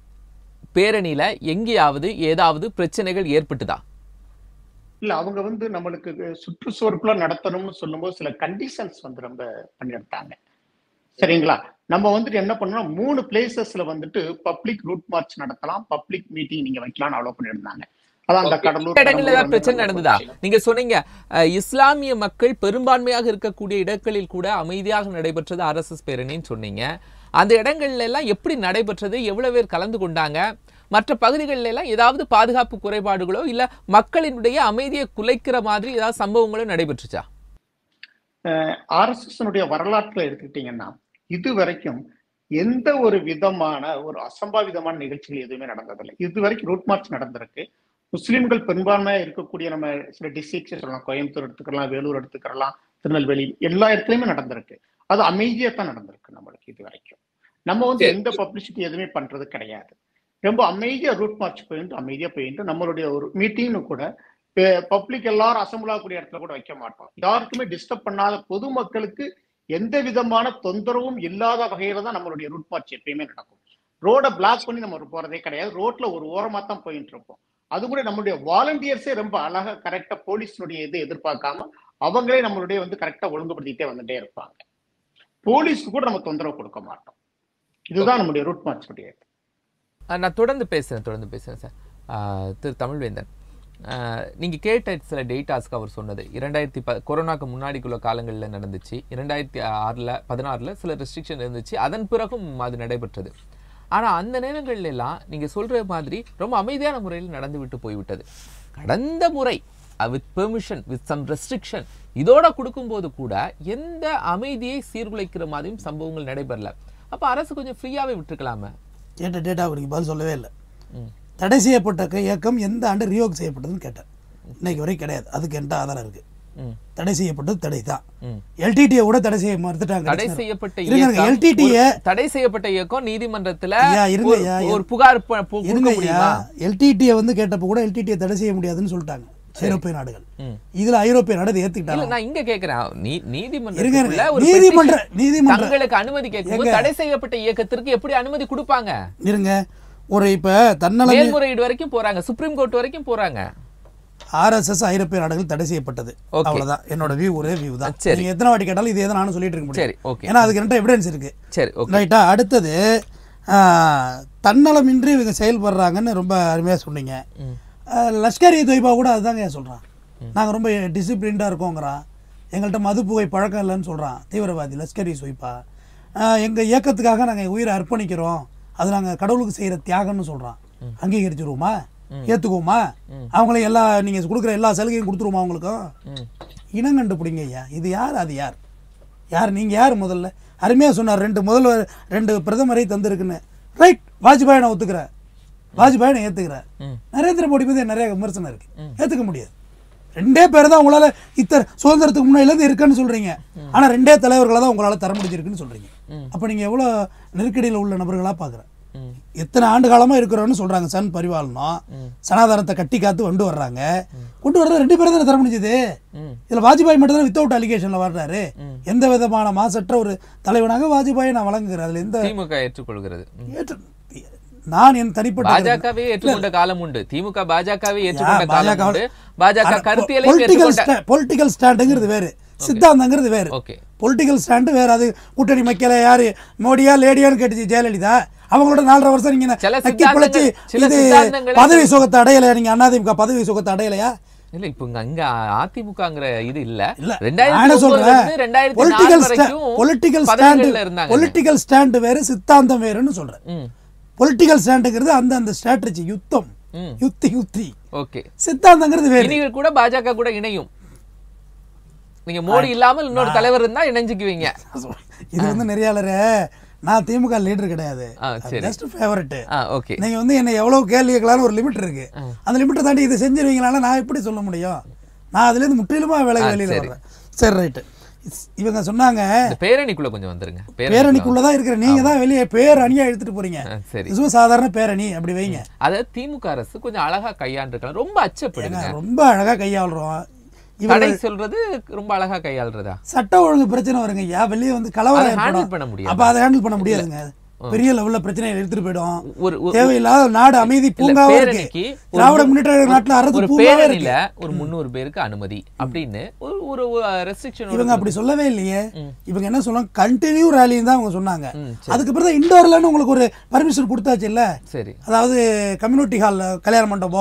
பேரணியில எங்கேயாவது ஏதாவது பிரச்சனைகள் ஏற்பட்டுதா இல்ல அவங்க வந்து நம்மளுக்கு சுற்றுச்சுவருக்குள்ள நடத்தணும்னு சொல்லும்போது சில கண்டிஷன்ஸ் வந்து ரொம்ப பண்ணியிருந்தாங்க சரிங்களா நம்ம வந்துட்டு என்ன பண்ணோம் மூணு பிளேசஸ்ல வந்துட்டு பப்ளிக் ரூட் மார்ச் நடத்தலாம் பப்ளிக் மீட்டிங் நீங்க வைக்கலாம்னு அலோவ் பண்ணியிருந்தாங்க அதான் அந்த கடலூர் இடங்கள்ல ஏதாவது கடலூர் பிரச்சனை அந்த நடந்ததா பொள்ளாச்சி. நீங்க சொன்னீங்க அஹ், இஸ்லாமிய மக்கள் பெரும்பான்மையாக இருக்கக்கூடிய இடங்களில் கூட அமைதியாக நடைபெற்றது ஆர்எஸ்எஸ் பேரணின்னு சொன்னீங்க அந்த இடங்கள்ல எல்லாம் எப்படி நடைபெற்றது எவ்வளவு பேர் கலந்து கொண்டாங்க மற்ற பகுதிகளில் எல்லாம் ஏதாவது பாதுகாப்பு குறைபாடுகளோ இல்ல மக்களினுடைய அமைதியை குலைக்கிற மாதிரி ஏதாவது சம்பவங்களோ நடைபெற்றுச்சா ஆர்எஸ்எஸ் வரலாற்றுல எடுத்துக்கிட்டீங்கன்னா இது வரைக்கும் எந்த ஒரு விதமான ஒரு அசம்பாவிதமான நிகழ்ச்சிகள் எதுவுமே நடந்ததில்லை இது வரைக்கும் ரூட் மார்ச் நடந்திருக்கு முஸ்லிம்கள் பெரும்பான்மையா இருக்கக்கூடிய நம்ம சில டிஸ்ட்ரிக்ஸ் சொல்லலாம் கோயம்புத்தூர் எடுத்துக்கலாம் வேலூர் எடுத்துக்கலாம் திருநெல்வேலி எல்லா இடத்துலயுமே நடந்திருக்கு அது அமைதியா தான் நடந்திருக்கு நம்மளுக்கு இது வரைக்கும் நம்ம வந்து சரி. எந்த பப்ளிசிட்டி எதுவுமே பண்றது கிடையாது ரொம்ப அமைதியா ரூட் மார்ச் போயிட்டு அமைதியா போயிட்டு நம்மளுடைய ஒரு மீட்டிங்னு கூட பப்ளிக் எல்லாரும் அசம்பிள் ஆகக்கூடிய இடத்துல கூட வைக்க மாட்டோம் யாருக்குமே டிஸ்டர்ப் பண்ணாத பொதுமக்களுக்கு எந்த விதமான தொந்தரவும் இல்லாத வகையில தான் நம்மளுடைய ரூட் மார்ச் எப்பயுமே நடக்கும் ரோட பிளாக் பண்ணி நம்ம போறதே கிடையாது ரோட்ல ஒரு ஓரமா தான் போயிட்டு இருப்போம் அது கூட நம்மளுடைய வாலண்டியர்ஸே ரொம்ப அழகா கரெக்டா போலீஸினுடைய இது எதிர்பார்க்காம அவங்களே நம்மளுடைய வந்து கரெக்டா ஒழுங்குபடுத்திட்டே வந்துட்டே இருப்பாங்க போலீஸ்க்கு கூட நம்ம தொந்தரவு கொடுக்க மாட்டோம் இதுதான் நம்முடைய ரூட் மார்ச் உடைய இது. அஹ், நான் தொடர்ந்து பேசுறேன் தொடர்ந்து பேசுறேன் சார் அஹ், திரு தமிழ்வேந்தன் அஹ், நீங்க கேட்ட சில டேட்டாஸ்க்கு அவர் சொன்னது இரண்டாயிரத்தி ப கொரோனாக்கு முன்னாடிக்குள்ள காலங்களில் நடந்துச்சு இரண்டாயிரத்தி ஆறில் பதினாறில் சில ரெஸ்ட்ரிக்ஷன் இருந்துச்சு அதன் பிறகும் அது நடைபெற்றது ஆனா அந்த நேரங்கள்ல எல்லாம் நீங்க சொல்ற மாதிரி ரொம்ப அமைதியான முறையில் நடந்து விட்டு போய்விட்டது கடந்த முறை with permission with some restriction இதோட கொடுக்கும்போது கூட எந்த அமைதியை சீர்குலைக்கிற மாதிரியும் சம்பவங்கள் நடைபெறல அப்ப அரசு கொஞ்சம் ஃப்ரீயாவே விட்டுருக்கலாமே கேட்ட டேட்டா நீங்கள் பதில் சொல்லவே இல்லை ம். தடை செய்யப்பட்ட க- இயக்கம் எந்த ஆண்டு ரியோக் செய்யப்பட்டதுன்னு கேட்டேன் இன்னைக்கு வரைக்கும் கிடையாது அதுக்கு எந்த ஆதாரம் இருக்கு ம் தடை செய்யப்பட்டது தடை தான் ம் எல்டிடியை கூட தடை செய்ய மறுத்துட்டாங்க தடை செய்யப்பட்ட இருங்க இயக்கம் எல்டிடியை ஒரு தடை செய்யப்பட்ட இயக்கம் நீதிமன்றத்துல ஐயா, இருங்க ஒரு- ஐயா, ஒரு புகார் ப- பு- கொடுக்க இருங்க ஐயா முடியுமா எல்டிடியை வந்து கேட்டப்போ கூட எல்டிடியை தடை செய்ய முடியாதுன்னு சொல்லிட்டாங்க ஐரோப்பிய நாடுகள் ம். இதுல ஐரோப்பிய நாடு இதை இல்ல ஏத்துக்கிட்டாங்க நான் இங்க கேக்குறேன் நீ இருங்க, நீதிமன்றத்துக்குள்ள ஒரு நீதிமன்ற petition நீதிமன்ற தங்களுக்கு அனுமதி கேட்கும்போது தடை செய்யப்பட்ட இயக்கத்திற்கு எப்படி அனுமதி கொடுப்பாங்க இருங்க ஒரு இப்ப தன்னலம் மேல்முறையீடு வரைக்கும் போறாங்க சுப்ரீம் கோர்ட் வரைக்கும் போறாங்க ஆர்எஸ்எஸ் ஐரோப்பிய நாடுகள் தடை செய்யப்பட்டது Okay. அவ்வளவுதான் என்னோட வியூ ஒரே வியூ தான் சரி. நீங்க எத்தனை வாட்டி கேட்டாலும் இதே தான் நானும் சொல்லிட்டு இருக்க முடியும் சரி ஓகே ஏன்னா அதுக்கு ரெண்டு எவிடன்ஸ் இருக்கு சரி ஓகே ரைட்டா அடுத்தது ஆஹ், தன்னலமின்றி இவங்க செயல்படுறாங்கன்னு ரொம்ப அருமையாக சொன்னீங்க ம். ஆஹ், லஷ்கர் இ தொய்பா கூட அதுதாங்க ஏன் சொல்கிறான் நாங்கள் ரொம்ப டிசிப்ளின்டாக இருக்கோங்கிறான் எங்கள்கிட்ட மது புகை பழக்கம் இல்லைன்னு சொல்கிறான் தீவிரவாதி லஷ்கர் இ தொய்பா எங்கள் இயக்கத்துக்காக நாங்கள் உயிரை அர்ப்பணிக்கிறோம் அது நாங்கள் கடவுளுக்கு செய்கிற தியாகம்னு சொல்கிறான் அங்கீகரிச்சிருவோமா ஏற்றுக்குவோமா அவங்களே எல்லா நீங்கள் கொடுக்குற எல்லா சலுகையும் கொடுத்துருவோமா அவங்களுக்கும் ம். இனம் கண்டுபிடிங்க ஐயா இது யார் அது யார் யார் நீங்கள் யார் முதல்ல அருமையாக சொன்னார் ரெண்டு முதல்வர் ரெண்டு பிரதமரை தந்திருக்குன்னு ரைட் வாஜ்பாய் நான் ஒத்துக்கிறேன் வாஜ்பாய் நான் ஏற்றுக்கிறேன் ம். நரேந்திர மோடி மீது நிறைய விமர்சனம் இருக்கு ஏற்றுக்க முடியாது ரெண்டே பேர் தான் உங்களால் இத்தனை சுதந்திரத்துக்கு முன்னாடிலேருந்து இருக்குன்னு சொல்கிறீங்க ஆனால் ரெண்டே தலைவர்களை தான் உங்களால் தர முடிஞ்சிருக்குன்னு சொல்கிறீங்க அப்போ நீங்கள் எவ்வளோ நெருக்கடியில் உள்ள நபர்களாக பார்க்குறேன் ம். எத்தனை ஆண்டு காலமா இருக்கிறோன்னு சொல்றாங்க சன் பரிவாலனம் சனாதானத்தை கட்டி காத்து கொண்டு வர்றாங்க கொண்டு வர்றது ரெண்டு பேரும் தானே தர முடிஞ்சது ம். இதுல வாஜ்பாய் மட்டும் தான் வித்தவுட் அலிகேஷன்ல வர்றாரு எந்த விதமான மாசற்ற ஒரு தலைவனாக வாஜ்பாயை நான் வழங்குகிறேன் அதுல எந்த திமுக ஏற்றுக்கொள்கிறது ம். ஏற்று- நான் என் தனிப்பட்ட பாஜகவே ஏற்றுக்கொண்ட காலம் உண்டு திமுக பாஜகவே ஏற்றுக்கொண்ட காலம் பாஜக உண்டு பாஜக கருத்தியலை ஏற்றுக்கொண்ட பொலிட்டிக்கல் ஸ்டாண்டுங்கிறது வேறு சித்தாந்தங்கிறது வேறு ஓகே பொலிட்டிக்கல் ஸ்டாண்டு வேற அது கூட்டணி மக்கள யாரு மோடியா லேடியான்னு கேட்டுச்சு ஜெயலலிதா அவங்களோட நாலரை வருஷம் நீங்க சில நக்கி சித்தாந்தங்கள், பிழைச்சு சில இது சித்தாந்தங்களை- பதவி சுகத்தை அடையலையா நீங்க அதிமுக பதவி சுகத்தை அடையலையா இல்ல இப்ப இங்க அங்க அதிமுகங்கிற இது இல்ல இல்ல நான் ரெண்டாயிரத்தி என்ன ஒன்பதுல சொல்றேன் இருந்து ரெண்டாயிரத்தி பொலிட்டிக்கல் நாலு வரைக்கும் பொலிட்டிக்கல் ஸ்டாண்டு பதவிகள்ல இருந்தாங்க பொலிட்டிக்கல் ஸ்டாண்டு வேறு சித்தாந்தம் வேறுன்னு சொல்றேன் ம் பொலிட்டிக்கல் ஸ்டாண்டுங்கிறது அந்த அந்த ஸ்ட்ராட்டஜி யுத்தம் ம் யுத்தி யுத்தி ஓகே சித்தாந்தங்கிறது வேறு இனி கூட பாஜக கூட இணையும் நீங்க மோடி இல்லாமல் இன்னொரு தலைவர் இருந்தா இணைஞ்சுக்குவீங்க இது வந்து நெறியாளரே நான் திமுக லீடர் கிடையாது ஆ சரி ஜஸ்ட் ஃபேவரட் ஆ ஓகே நீங்க வந்து என்ன எவ்வளவு கேள்வி கேட்கலாம்னு ஒரு லிமிட் இருக்கு அந்த லிமிட்டை தாண்டி இதை செஞ்சிருவீங்களால நான் எப்படி சொல்ல முடியும் நான் அதுல இருந்து முற்றிலுமா விலகி ஆ, வெளியில சரி. வர்றேன் சரி ரைட்டு இவங்க சொன்னாங்க இந்த பேரணிக்குள்ள கொஞ்சம் வந்துருங்க பேரணி பேரணிக்குள்ளதான் இருக்கிற நீங்க தான் வெளியே பேர் அணியா எடுத்துட்டு போறீங்க ஆ, சரி இதுவும் சாதாரண பேரணி அப்படி வைங்க அத திமுக அரசு கொஞ்சம் அழகா கையாண்டிருக்கலாம் ரொம்ப அச்சப்படுங்க ஏங்க, ரொம்ப அழகா கையாளுறோம் இவங்க தடை சொல்றது ரொம்ப அழகா கையாள்றதா சட்ட ஒழுங்கு பிரச்சனை வருங்க ஐயா வெளியே வந்து கலவரம் அதை ஹேண்டில் ஏற்படும் பண்ண முடியாது அப்ப அதை ஹேண்டில் பண்ண முடியாதுங்க பெரிய லெவல்ல பிரச்சனையை எடுத்துட்டு போயிடும் ஒரு ஒரு- தேவையில்லாத நாடு அமைதி இல்ல, பூங்காவா இருக்கு பேரணிக்கு ஒரு திராவிட மு- முன்னேற்ற நாட்டுல அரசு ஒரு பூங்காவே பேரணியில இருக்கு ஒரு முந்நூறு பேருக்கு அனுமதி அப்படின்னு ஒரு ஒரு ரெஸ்ட்ரிக்ஷன் இவங்க அப்படி சொல்லவே இல்லையே இவங்க என்ன சொல்லுவாங்க கண்டினியூ ரேலின்னு தான் அவங்க சொன்னாங்க ம், அதுக்கு பிறகு இண்டோர்லன்னு உங்களுக்கு ஒரு பர்மிஷன் கொடுத்தாச்சு இல்ல சரி அதாவது கம்யூனிட்டி ஹால் கல்யாண மண்டபம்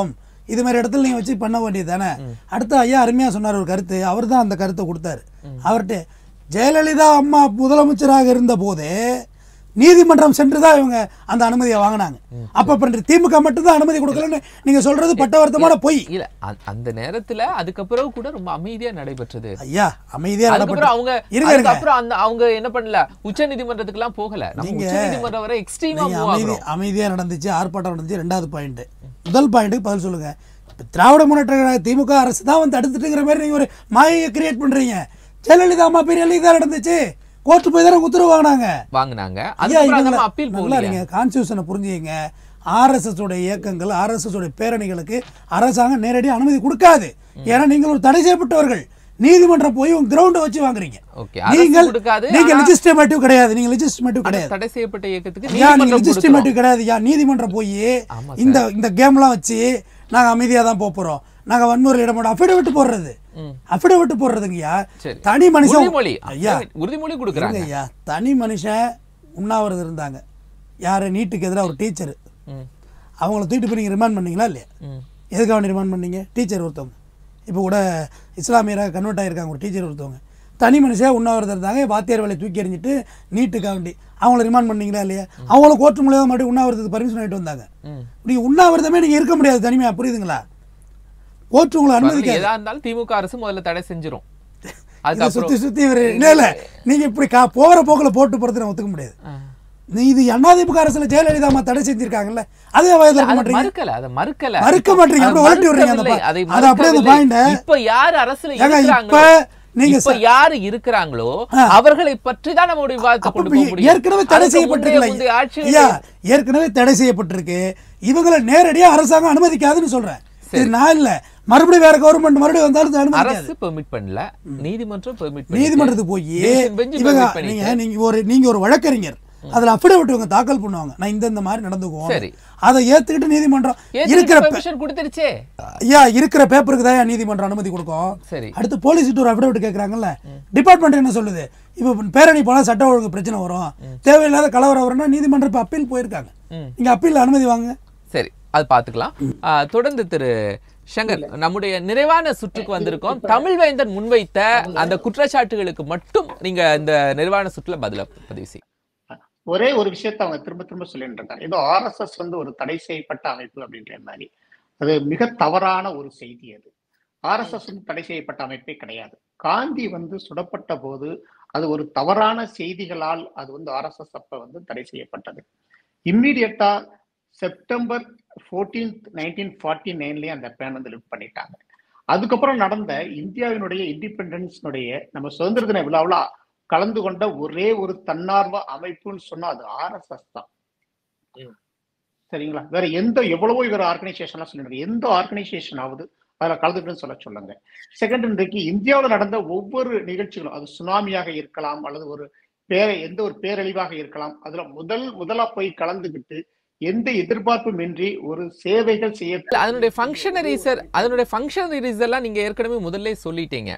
இது மாதிரி இடத்துல நீங்க வச்சு பண்ண வேண்டியது தானே அடுத்து ஐயா அருமையா சொன்னார் ஒரு கருத்து அவர் தான் அந்த கருத்தை கொடுத்தாரு அவர்கிட்ட ஜெயலலிதா அம்மா முதலமைச்சராக இருந்த போதே நீதிமன்றம் சென்று தான் இவங்க அந்த அனுமதியை வாங்கினாங்க அப்ப இப்ப திமுக மட்டும்தான் அனுமதி கொடுக்கலன்னு நீங்க சொல்றது பட்டவர்த்தமான பொய் இல்ல அந்த- அந்த நேரத்துல அதுக்கப்புறம் கூட ரொம்ப அமைதியா நடைபெற்றது ஐயா அமைதியா அதுக்கப்புறம் நடப்பட்டு அவங்க இருங்க இருங்க அதுக்கப்புறம் அந்த அவங்க என்ன பண்ணல உச்ச நீதிமன்றத்துக்கு எல்லாம் போகல நம்ம நீங்க- உச்ச நீதிமன்றம் வரை எக்ஸ்ட்ரீமா நீங்க மூவ் அமைதி ஆகுறோம் அமைதியா நடந்துச்சு ஆர்ப்பாட்டம் நடந்துச்சு ரெண்டாவது பாயிண்ட் முதல் பாயிண்ட்டுக்கு பதில் சொல்லுங்க இப்ப திராவிட முன்னேற்ற கழக திமுக அரசு தான் வந்து தடுத்துட்டுங்கிற மாதிரி நீங்க ஒரு மாயையை கிரியேட் பண்றீங்க ஜெயலலிதா அம்மா பெரிய தான் நடந்துச்சு கோர்ட்டு போய் தானே உத்தரவு வாங்கினாங்க வாங்கினாங்க ஐயா அதுக்கப்புறம் இவங்கள நம்ம அப்பீல் நல்லா போகல இருங்க கான்ஸ்டியூஷனை புரிஞ்சுக்கங்க ஆர்எஸ்எஸ் உடைய இயக்கங்கள் ஆர்எஸ்எஸ் உடைய பேரணிகளுக்கு அரசாங்கம் நேரடியாக அனுமதி கொடுக்காது ஏன்னா நீங்கள் ஒரு தடை செய்யப்பட்டவர்கள் நீதிமன்றம் போய் உங்க கிரவுண்டை வச்சு வாங்குறீங்க ஓகே அரசு நீங்கள் கொடுக்காது நீங்க ஆனா லெஜிஸ்லேட்டிவ் கிடையாது நீங்க லெஜிஸ்லேட்டிவ் அந்த கிடையாது தடை செய்யப்பட்ட இயக்கத்துக்கு ஐயா நீங்க நீதிமன்றம் கொடுத்துரும். லெஜிஸ்லேட்டிவ் கிடையாது ஐயா நீதிமன்றம் போய் ஆமா இந்த இந்த கேம்லாம் வச்சு நாங்க அமைதியா தான் போக போறோம் நாங்க வன்முறை இட மாட்டோம் அஃபிடவிட் போடுறது ம். அஃபிடவிட் போடுறதுங்கய்யா சரி. தனி மனுஷன் உறுதிமொழி ஐயா உறுதிமொழி கொடுக்குறாங்க இருங்க ஐயா தனி மனுஷன் உண்ணாவிரதம் இருந்தாங்க யாரு நீட்டுக்கு எதிராக ஒரு டீச்சர் ம், அவங்கள தூக்கிட்டு போய் நீங்கள் ரிமாண்ட் பண்ணீங்களா இல்லையா ம். எதுக்காக வேண்டி ரிமாண்ட் பண்ணீங்க டீச்சர் ஒருத்தவங்க இப்போ கூட இஸ்லாமியராக கன்வெர்ட் ஆகியிருக்காங்க ஒரு டீச்சர் ஒருத்தவங்க தனி மனுஷன் உண்ணாவிரதம் இருந்தாங்க வாத்தியார் வேலையை தூக்கி எறிஞ்சிட்டு நீட்டுக்காக வேண்டி அவங்கள ரிமாண்ட் பண்ணீங்களா இல்லையா அவங்கள கோர்ட்டு மூலியமாக மட்டும் உண்ணாவிரதத்துக்கு பர்மிஷன் ஆகிட்டு வந்தாங்க ம். நீங்கள் உண்ணாவிரதமே நீங்கள் இருக்க முடியாது தனிமையாக புரியுதுங்களா கோர்ட்டு உங்களை பரவாயில்ல, அனுமதிக்காது எதா இருந்தாலும் திமுக அரசு முதல்ல தடை செஞ்சிரும் இதை அதுக்கப்புறம் சுற்றி சுற்றி இவர் இல்லை இல்லை நீங்கள் இப்படி கா போகிற போக்கில் போட்டு போகிறது நான் ஒத்துக்க முடியாது ஆ. நீ இது அண்ணாதிமுக அரசுல ஜெயலலிதா அம்மா தடை செஞ்சிருக்காங்கல்ல அதே வயதில் இருக்க அதை மாட்டீங்க மறுக்கல அதை மறுக்கல மறுக்க மாட்டீங்க, அதை அப்படியே உலட்டி விடுறீங்க அந்த மறுக்கவில்லை, பா- அதை அது அப்படியே அந்த மறுக்கவில்லை. point-அ- இப்ப யார் அரசுல ஏங்க, இருக்கிறாங்களோ இப்ப நீங்க இப்ப ச- யாரு இருக்கிறாங்களோ ஆ. அவர்களை பற்றி தான் நம்ம விவாதத்தை அப்ப கொண்டு போக இப்ப முடியும் ஏற்கனவே தடை அதுக்கு செய்யப்பட்டிருக்கல முந்தைய- முந்தைய ஆட்சிகளில் ஐயா ஏற்கனவே தடை செய்யப்பட்டிருக்கு இவங்களை நேரடியா அரசாங்கம் அனுமதிக்காதுன்னு சொல்றேன் இது நான் இல்ல மறுபடியும் வேற கவர்மெண்ட் மறுபடியும் வந்தாலும் இது அனுமதிக்காது அரசு பெர்மிட் பண்ணல நீதிமன்றம் பெர்மிட் நீதிமன்றத்துக்கு போய் பெஞ்சு இவங்க permit பண்ணிட்டு. நீங்க நீங்க ஒரு நீங்க ஒரு வழக்கறிஞர் அதுல அஃபிடவிட் இவங்க தாக்கல் பண்ணுவாங்க நான் இந்த இந்த மாதிரி நடந்துக்குவோம் சரி. அதை ஏத்துக்கிட்டு நீதிமன்றம் இருக்கிற இருக்கிற பே- பெர்மிஷன் கொடுத்துருச்சே ஐயா இருக்கிற பேப்பருக்கு தான் நீதிமன்றம் அனுமதி கொடுக்கும் சரி அடுத்து போலீஸ் ஒரு அஃபிடவிட் கேட்குறாங்கல்ல டிபார்ட்மெண்ட் என்ன சொல்லுது இப்போ பேரணி போனால் சட்ட ஒழுங்கு பிரச்சனை வரும் தேவையில்லாத கலவரம் வரும்னா நீதிமன்றம் இப்போ அப்பீல் போயிருக்காங்க ம். இங்கே அப்பீல் அனுமதி வாங்க சரி அது பார்த்துக்கலாம் ஆ, தொடர்ந்து திரு சங்கர் நம்முடைய நிறைவான சுற்றுக்கு வந்திருக்கோம் தமிழ்வேந்தன் முன்வைத்த அந்த குற்றச்சாட்டுகளுக்கு மட்டும் நீங்க இந்த நிறைவான சுற்றுல பதில பதிவு செய்யும் ஒரே ஒரு விஷயத்தை அவங்க திரும்ப திரும்ப சொல்லிட்டு இருக்காங்க ஏதோ ஆர்எஸ்எஸ் வந்து ஒரு தடை செய்யப்பட்ட அமைப்பு அப்படின்ற மாதிரி அது மிக தவறான ஒரு செய்தி அது ஆர்எஸ்எஸ் வந்து தடை செய்யப்பட்ட அமைப்பே கிடையாது காந்தி வந்து சுடப்பட்ட போது அது ஒரு தவறான செய்திகளால் அது வந்து ஆர்எஸ்எஸ் அப்ப வந்து தடை செய்யப்பட்டது இம்மீடியட்டா செப்டம்பர் ஃபோர்டீன்த் நைன்டீன் ஃபார்ட்டி நைன்லயே அந்த பேன் வந்து லிஃப்ட் பண்ணிட்டாங்க அதுக்கப்புறம் நடந்த இந்தியாவினுடைய இண்டிபெண்டன்ஸ்னுடைய நம்ம சுதந்திர தின விழாவில் கலந்து கொண்ட ஒரே ஒரு தன்னார்வ அமைப்புன்னு சொன்னா அது ஆர்எஸ்எஸ் தான் ம். சரிங்களா வேற எந்த எவ்வளவோ வேற ஆர்கனைசேஷன்லாம் சொல்லுங்க எந்த ஆர்கனைசேஷன் ஆகுது அதுல கலந்துக்கிட்டுன்னு சொல்ல சொல்லுங்க செகண்ட் இன்றைக்கு இந்தியாவில் நடந்த ஒவ்வொரு நிகழ்ச்சிகளும் அது சுனாமியாக இருக்கலாம் அல்லது ஒரு பேர எந்த ஒரு பேரழிவாக இருக்கலாம் அதுல முதல் முதலா போய் கலந்துக்கிட்டு எந்த எதிர்பார்ப்பும் இன்றி ஒரு சேவைகள் செய்ய இல்ல, அதனுடைய ஃபங்க்ஷனரிசர் அதனுடைய ஃபங்க்ஷனரிஸ் எல்லாம் நீங்க ஏற்கனவே முதல்ல சொல்லிட்டீங்க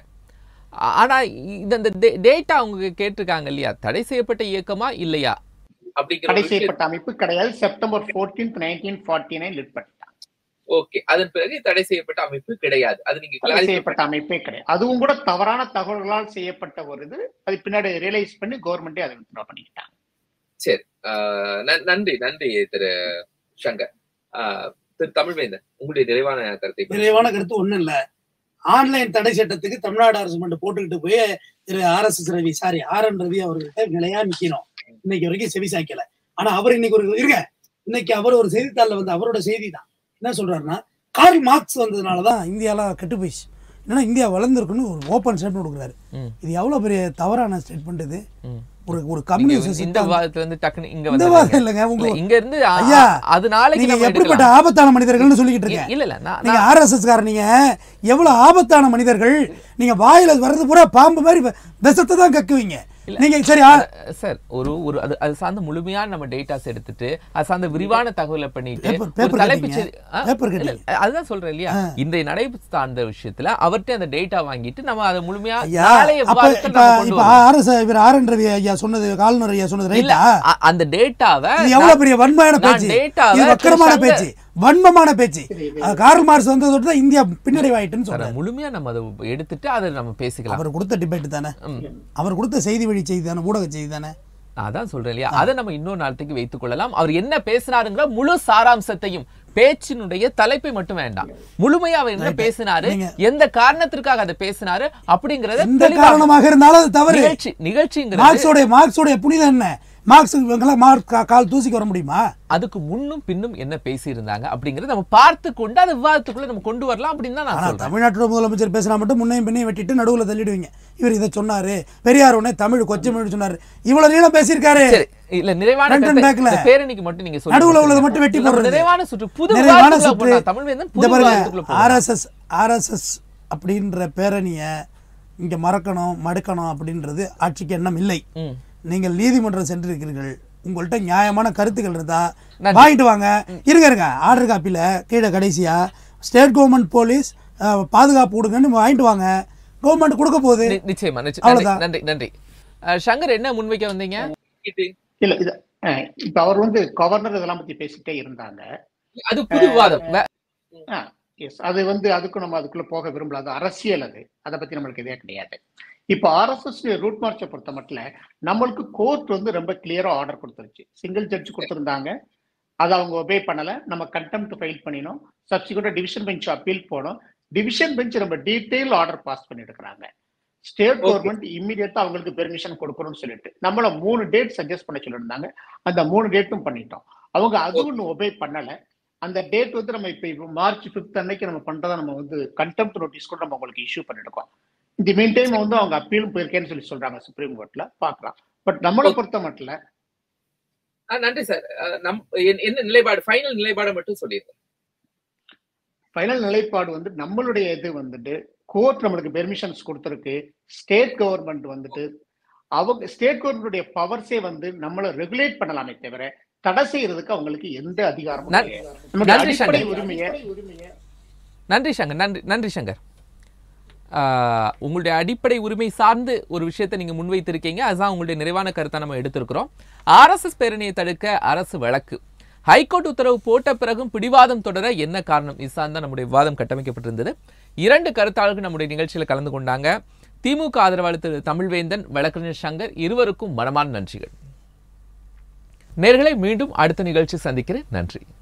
ஆ- ஆனா இந்த இந்த டேட்டா அவங்க கேட்டிருக்காங்க இல்லையா தடை செய்யப்பட்ட இயக்கமா இல்லையா அப்படிங்கிற தடை ஒரு விஷயம் செய்யப்பட்ட அமைப்பு கிடையாது September fourteenth nineteen forty nine lift பண்ணிட்டாங்க ஓகே அதன் பிறகு தடை செய்யப்பட்ட அமைப்பு கிடையாது அது நீங்க தடை clarify செய்யப்பட்ட அமைப்பே கிடையாது அதுவும் கூட தவறான தகவல்களால் செய்யப்பட்ட ஒரு இது அது பின்னாடி ரியலைஸ் பண்ணி கவர்மெண்டே அதை வித்ட்ரா பண்ணிக்கிட்டாங்க சரி ஆஹ் நன்- நன்றி நன்றி திரு சங்கர் ஆஹ் திரு தமிழ்வேந்தன் உங்களுடைய நிறைவான கருத்தை பற்றி. நிறைவான கருத்து ஒண்ணும் இல்ல ஆன்லைன் தடை சட்டத்துக்கு தமிழ்நாடு அரசு மட்டும் போட்டுக்கிட்டு போய் Thiru R S S Ravi sorry R N Ravi அவர்கிட்ட நிலையா நிக்கணும் இன்னைக்கு வரைக்கும் செவி சாய்க்கல ஆனா அவர் இன்னைக்கு ஒரு இருங்க இன்னைக்கு அவர் ஒரு செய்தித்தாள்ல வந்து அவரோட செய்தி தான் என்ன சொல்றாருன்னா கார்ல் மார்க்ஸ் வந்ததுனாலதான் இந்தியாலாம் கெட்டு போயிடுச்சு என்னன்னா இந்தியா வளர்ந்துருக்குன்னு ஒரு ஓப்பன் ஸ்டேட்மெண்ட் கொடுக்குறாரு ம். இது எவ்வளவு பெரிய தவறான ஸ்டேட்மெண்ட் இது ம். ஒரு ஒரு நீங்க கம்யூனிஸ்ட் இந்த சிஸ்டம் விவாதத்துல இருந்து டக்குனு இங்க இந்த வந்து வாதம் இல்லைங்க உங்க இங்க இருந்து ஆ- ஐயா, அது நாளைக்கு நீங்க நம்ம எப்படிப்பட்ட எடுக்கலாம். ஆபத்தான மனிதர்கள்னு சொல்லிக்கிட்டு இருக்கேன் இல்ல இல்ல நான் நீங்க ஆர்எஸ்எஸ் கார நீங்க எவ்வளவு ஆபத்தான மனிதர்கள் நீங்க வாயில வர்றது பூரா பாம்பு மாதிரி வெ- விஷத்தை தான் கக்குவீங்க நீங்க சரி ஆ- சார் ஒரு ஒரு அது அது சார்ந்த முழுமையான நம்ம டேட்டாஸ் எடுத்துட்டு அது சார்ந்த விரிவான தகவலை பண்ணிட்டு Paper- ஒரு paper தலைப்புச் கட்டிங்க. செய்தி- ஆ? Paper இல்ல, கட்டிங்க. அதுதான் சொல்றேன் இல்லையா இந்த நடை சார்ந்த விஷயத்துல அவர்கிட்ட அந்த டேட்டா வாங்கிட்டு நம்ம அதை முழுமையா ஐயா நாளைய அப்ப விவாதத்துல இப்ப நம்ம கொண்டு இப்ப வருவோம். ஆர்எஸ் இவர் ஆர் என் ரவி ஐயா சொன்னது ஆளுநர் ஐயா சொன்னது இல்ல ரைட்டா அ- அந்த டேட்டாவை இது எவ்வளவு பெரிய வன்மையான நான் பேச்சு டேட்டாவை இது வக்கரமான திரு பேச்சு சங்கர் வன்மமான பேச்சு அஹ் கார்ல் மார்க்ஸ் வந்ததை தொட்டு தான் இந்தியா பின்னடைவாயிட்டுன்னு சார், சொல்றாரு முழுமையா நம்ம அதை எடுத்துட்டு அதை நம்ம பேசிக்கலாம் அவர் கொடுத்த டிபேட் தானே ம். அவர் கொடுத்த செய்தி வழி செய்தி தானே ஊடக செய்தி தானே நான் அதான் சொல்றேன் இல்லையா அதை நம்ம இன்னொரு நாளத்துக்கு வைத்துக் கொள்ளலாம் அவர் என்ன பேசினாருங்கிற முழு சாராம்சத்தையும் பேச்சினுடைய தலைப்பை மட்டும் வேண்டாம் முழுமையா அவர் என்ன பேசினாரு நீங்க- எந்த காரணத்திற்காக அதை பேசினாரு அப்படிங்கறத எந்த தெளிவா- காரணமாக இருந்தாலும் அது தவறு நிகழ்ச்சி நிகழ்ச்சிங்கிறது மார்க்ஸோடைய மார்க்ஸோடைய புனிதம் என்ன மார்க்ஸ் இவங்கெல்லாம் மார்க் கா- கால் தூசிக்கு வர முடியுமா அதுக்கு முன்னும் பின்னும் என்ன பேசியிருந்தாங்க அப்படிங்கறத நம்ம பார்த்து கொண்டு அதை விவாதத்துக்குள்ள நம்ம கொண்டு வரலாம் அப்படின்னு தான் நான் ஆனா சொல்றேன் தமிழ்நாட்டோட முதலமைச்சர் பேசினா மட்டும் முன்னையும் பின்னையும் வெட்டிட்டு நடுவுல தள்ளிடுவீங்க இவர் இதை சொன்னாரு பெரியார் உடனே தமிழ் கொச்சமொழி சொன்னாரு இவ்வளவு நீளம் பேசியிருக்காரு சரி இல்ல நிறைவான Front and கருத்தை- backல. இந்த பேரணிக்கு மட்டும் நீங்க சொல்லி நடுவுல உள்ளதை கொடுத்தீங்க. மட்டும் வெட்டி இல்ல, நம்ம போடுறது. நிறைவான சுற்று புது நிறைவான விவாதத்துக்குள்ள சுற்று போனா தமிழ் வேந்தன் இந்த புது பாருங்க விவாதத்துக்குள்ள போகலாம். ஆர்எஸ்எஸ் ஆர்எஸ்எஸ் அப்படின்ற பேரணிய இங்க மறக்கணும் மடுக்கணும் அப்படின்றது ஆட்சிக்கு எண்ணம் இல்லை ம். நீங்கள் நீதிமன்றம் சென்றிருக்கிறீர்கள் உங்கள்கிட்ட நியாயமான கருத்துக்கள் இருந்தா நன்றி. வாங்கிட்டு வாங்க இருங்க இருங்க ஆர்டர் காப்பியில கீழே கடைசியா ஸ்டேட் கவர்மெண்ட் போலீஸ் அஹ், பாதுகாப்பு கொடுங்கன்னு வாங்கிட்டு வாங்க கவர்மெண்ட் கொடுக்க போகுது நி- நிச்சயமா நிச்சயம். நன்றி அவ்வளவுதான். நன்றி நன்றி அஹ், சங்கர் என்ன முன்வைக்க வந்தீங்க இல்ல இது அஹ், இப்ப அவர் வந்து கவர்னர் இதெல்லாம் பத்தி பேசிட்டே இருந்தாங்க அது புது விவாதம் வே- எஸ் அது வந்து அதுக்கும் நம்ம அதுக்குள்ள போக விரும்பல அது அரசியல் அது அதை பத்தி நம்மளுக்கு இதே கிடையாது இப்போ ஆர்எஸ்எஸ் ரூட் மார்ச்சை பொறுத்த மட்டும் நம்மளுக்கு கோர்ட் வந்து ரொம்ப கிளியரா ஆர்டர் கொடுத்துருச்சு சிங்கிள் ஜட்ஜ் கொடுத்துருந்தாங்க அதை அவங்க ஒபே பண்ணல நம்ம கண்டெம்ட் ஃபைல் பண்ணினோம் சப்சிக்வெண்டா டிவிஷன் பெஞ்ச் அப்பீல் போனோம் டிவிஷன் பெஞ்ச் நம்ம டீடைல் ஆர்டர் பாஸ் பண்ணிருக்கிறாங்க ஸ்டேட் கவர்மெண்ட் இம்மிடியட்டா அவங்களுக்கு பெர்மிஷன் கொடுக்கணும்னு சொல்லிட்டு நம்மள மூணு டேட் சஜஸ்ட் பண்ண சொல்லியிருந்தாங்க அந்த மூணு டேட்டும் பண்ணிட்டோம் அவங்க அது ஒன்று ஒபே பண்ணல அந்த டேட் வந்து நம்ம இப்ப இப்போ மார்ச் ஃபிஃப்த் அன்னைக்கு நம்ம பண்றதா நம்ம வந்து கண்டெம்ட் நோட்டீஸ் கூட நம்ம உங்களுக்கு இஷ்யூ பண்ணிருக்கோம் இந்த மீன் டைம் வந்து அவங்க அப்பீலும் போயிருக்கேன்னு சொல்லி சொல்றாங்க சுப்ரீம் கோர்ட்ல பார்க்கலாம் பட் நம்மளை பொறுத்த மட்டும் நன்றி சார் நம் என்ன நிலைப்பாடு ஃபைனல் நிலைப்பாடை மட்டும் சொல்லிடுங்க ஃபைனல் நிலைப்பாடு வந்து நம்மளுடைய இது வந்துட்டு கோர்ட் நம்மளுக்கு பெர்மிஷன்ஸ் கொடுத்துருக்கு ஸ்டேட் கவர்மெண்ட் வந்துட்டு அவங்க ஸ்டேட் கவர்மெண்டுடைய பவர்ஸே வந்து நம்மளை ரெகுலேட் பண்ணலாமே தவிர தடை செய்யறதுக்கு அவங்களுக்கு எந்த அதிகாரமும் நன்- கிடையாது. நம்மளுடைய நன்றி, அடிப்படை சங்கர். உரிமையை நன்றி சங்கர் நன்றி நன்றி சங்கர் ஆஹ், உங்களுடைய அடிப்படை உரிமை சார்ந்து ஒரு விஷயத்தை நீங்க முன்வைத்திருக்கீங்க அதுதான் உங்களுடைய நிறைவான கருத்தை நம்ம எடுத்திருக்கிறோம் ஆர்எஸ்எஸ் பேரணியை தடுக்க அரசு வழக்கு ஹைகோர்ட் உத்தரவு போட்ட பிறகும் பிடிவாதம் தொடர என்ன காரணம் இது சார்ந்த நம்முடைய விவாதம் கட்டமைக்கப்பட்டிருந்தது இரண்டு கருத்தாளர்கள் நம்முடைய நிகழ்ச்சியில் கலந்து கொண்டாங்க திமுக ஆதரவாளர் திரு தமிழ்வேந்தன் வழக்கறிஞர் சங்கர் இருவருக்கும் மனமான நன்றிகள் நேர்களை மீண்டும் அடுத்த நிகழ்ச்சி சந்திக்கிறேன் நன்றி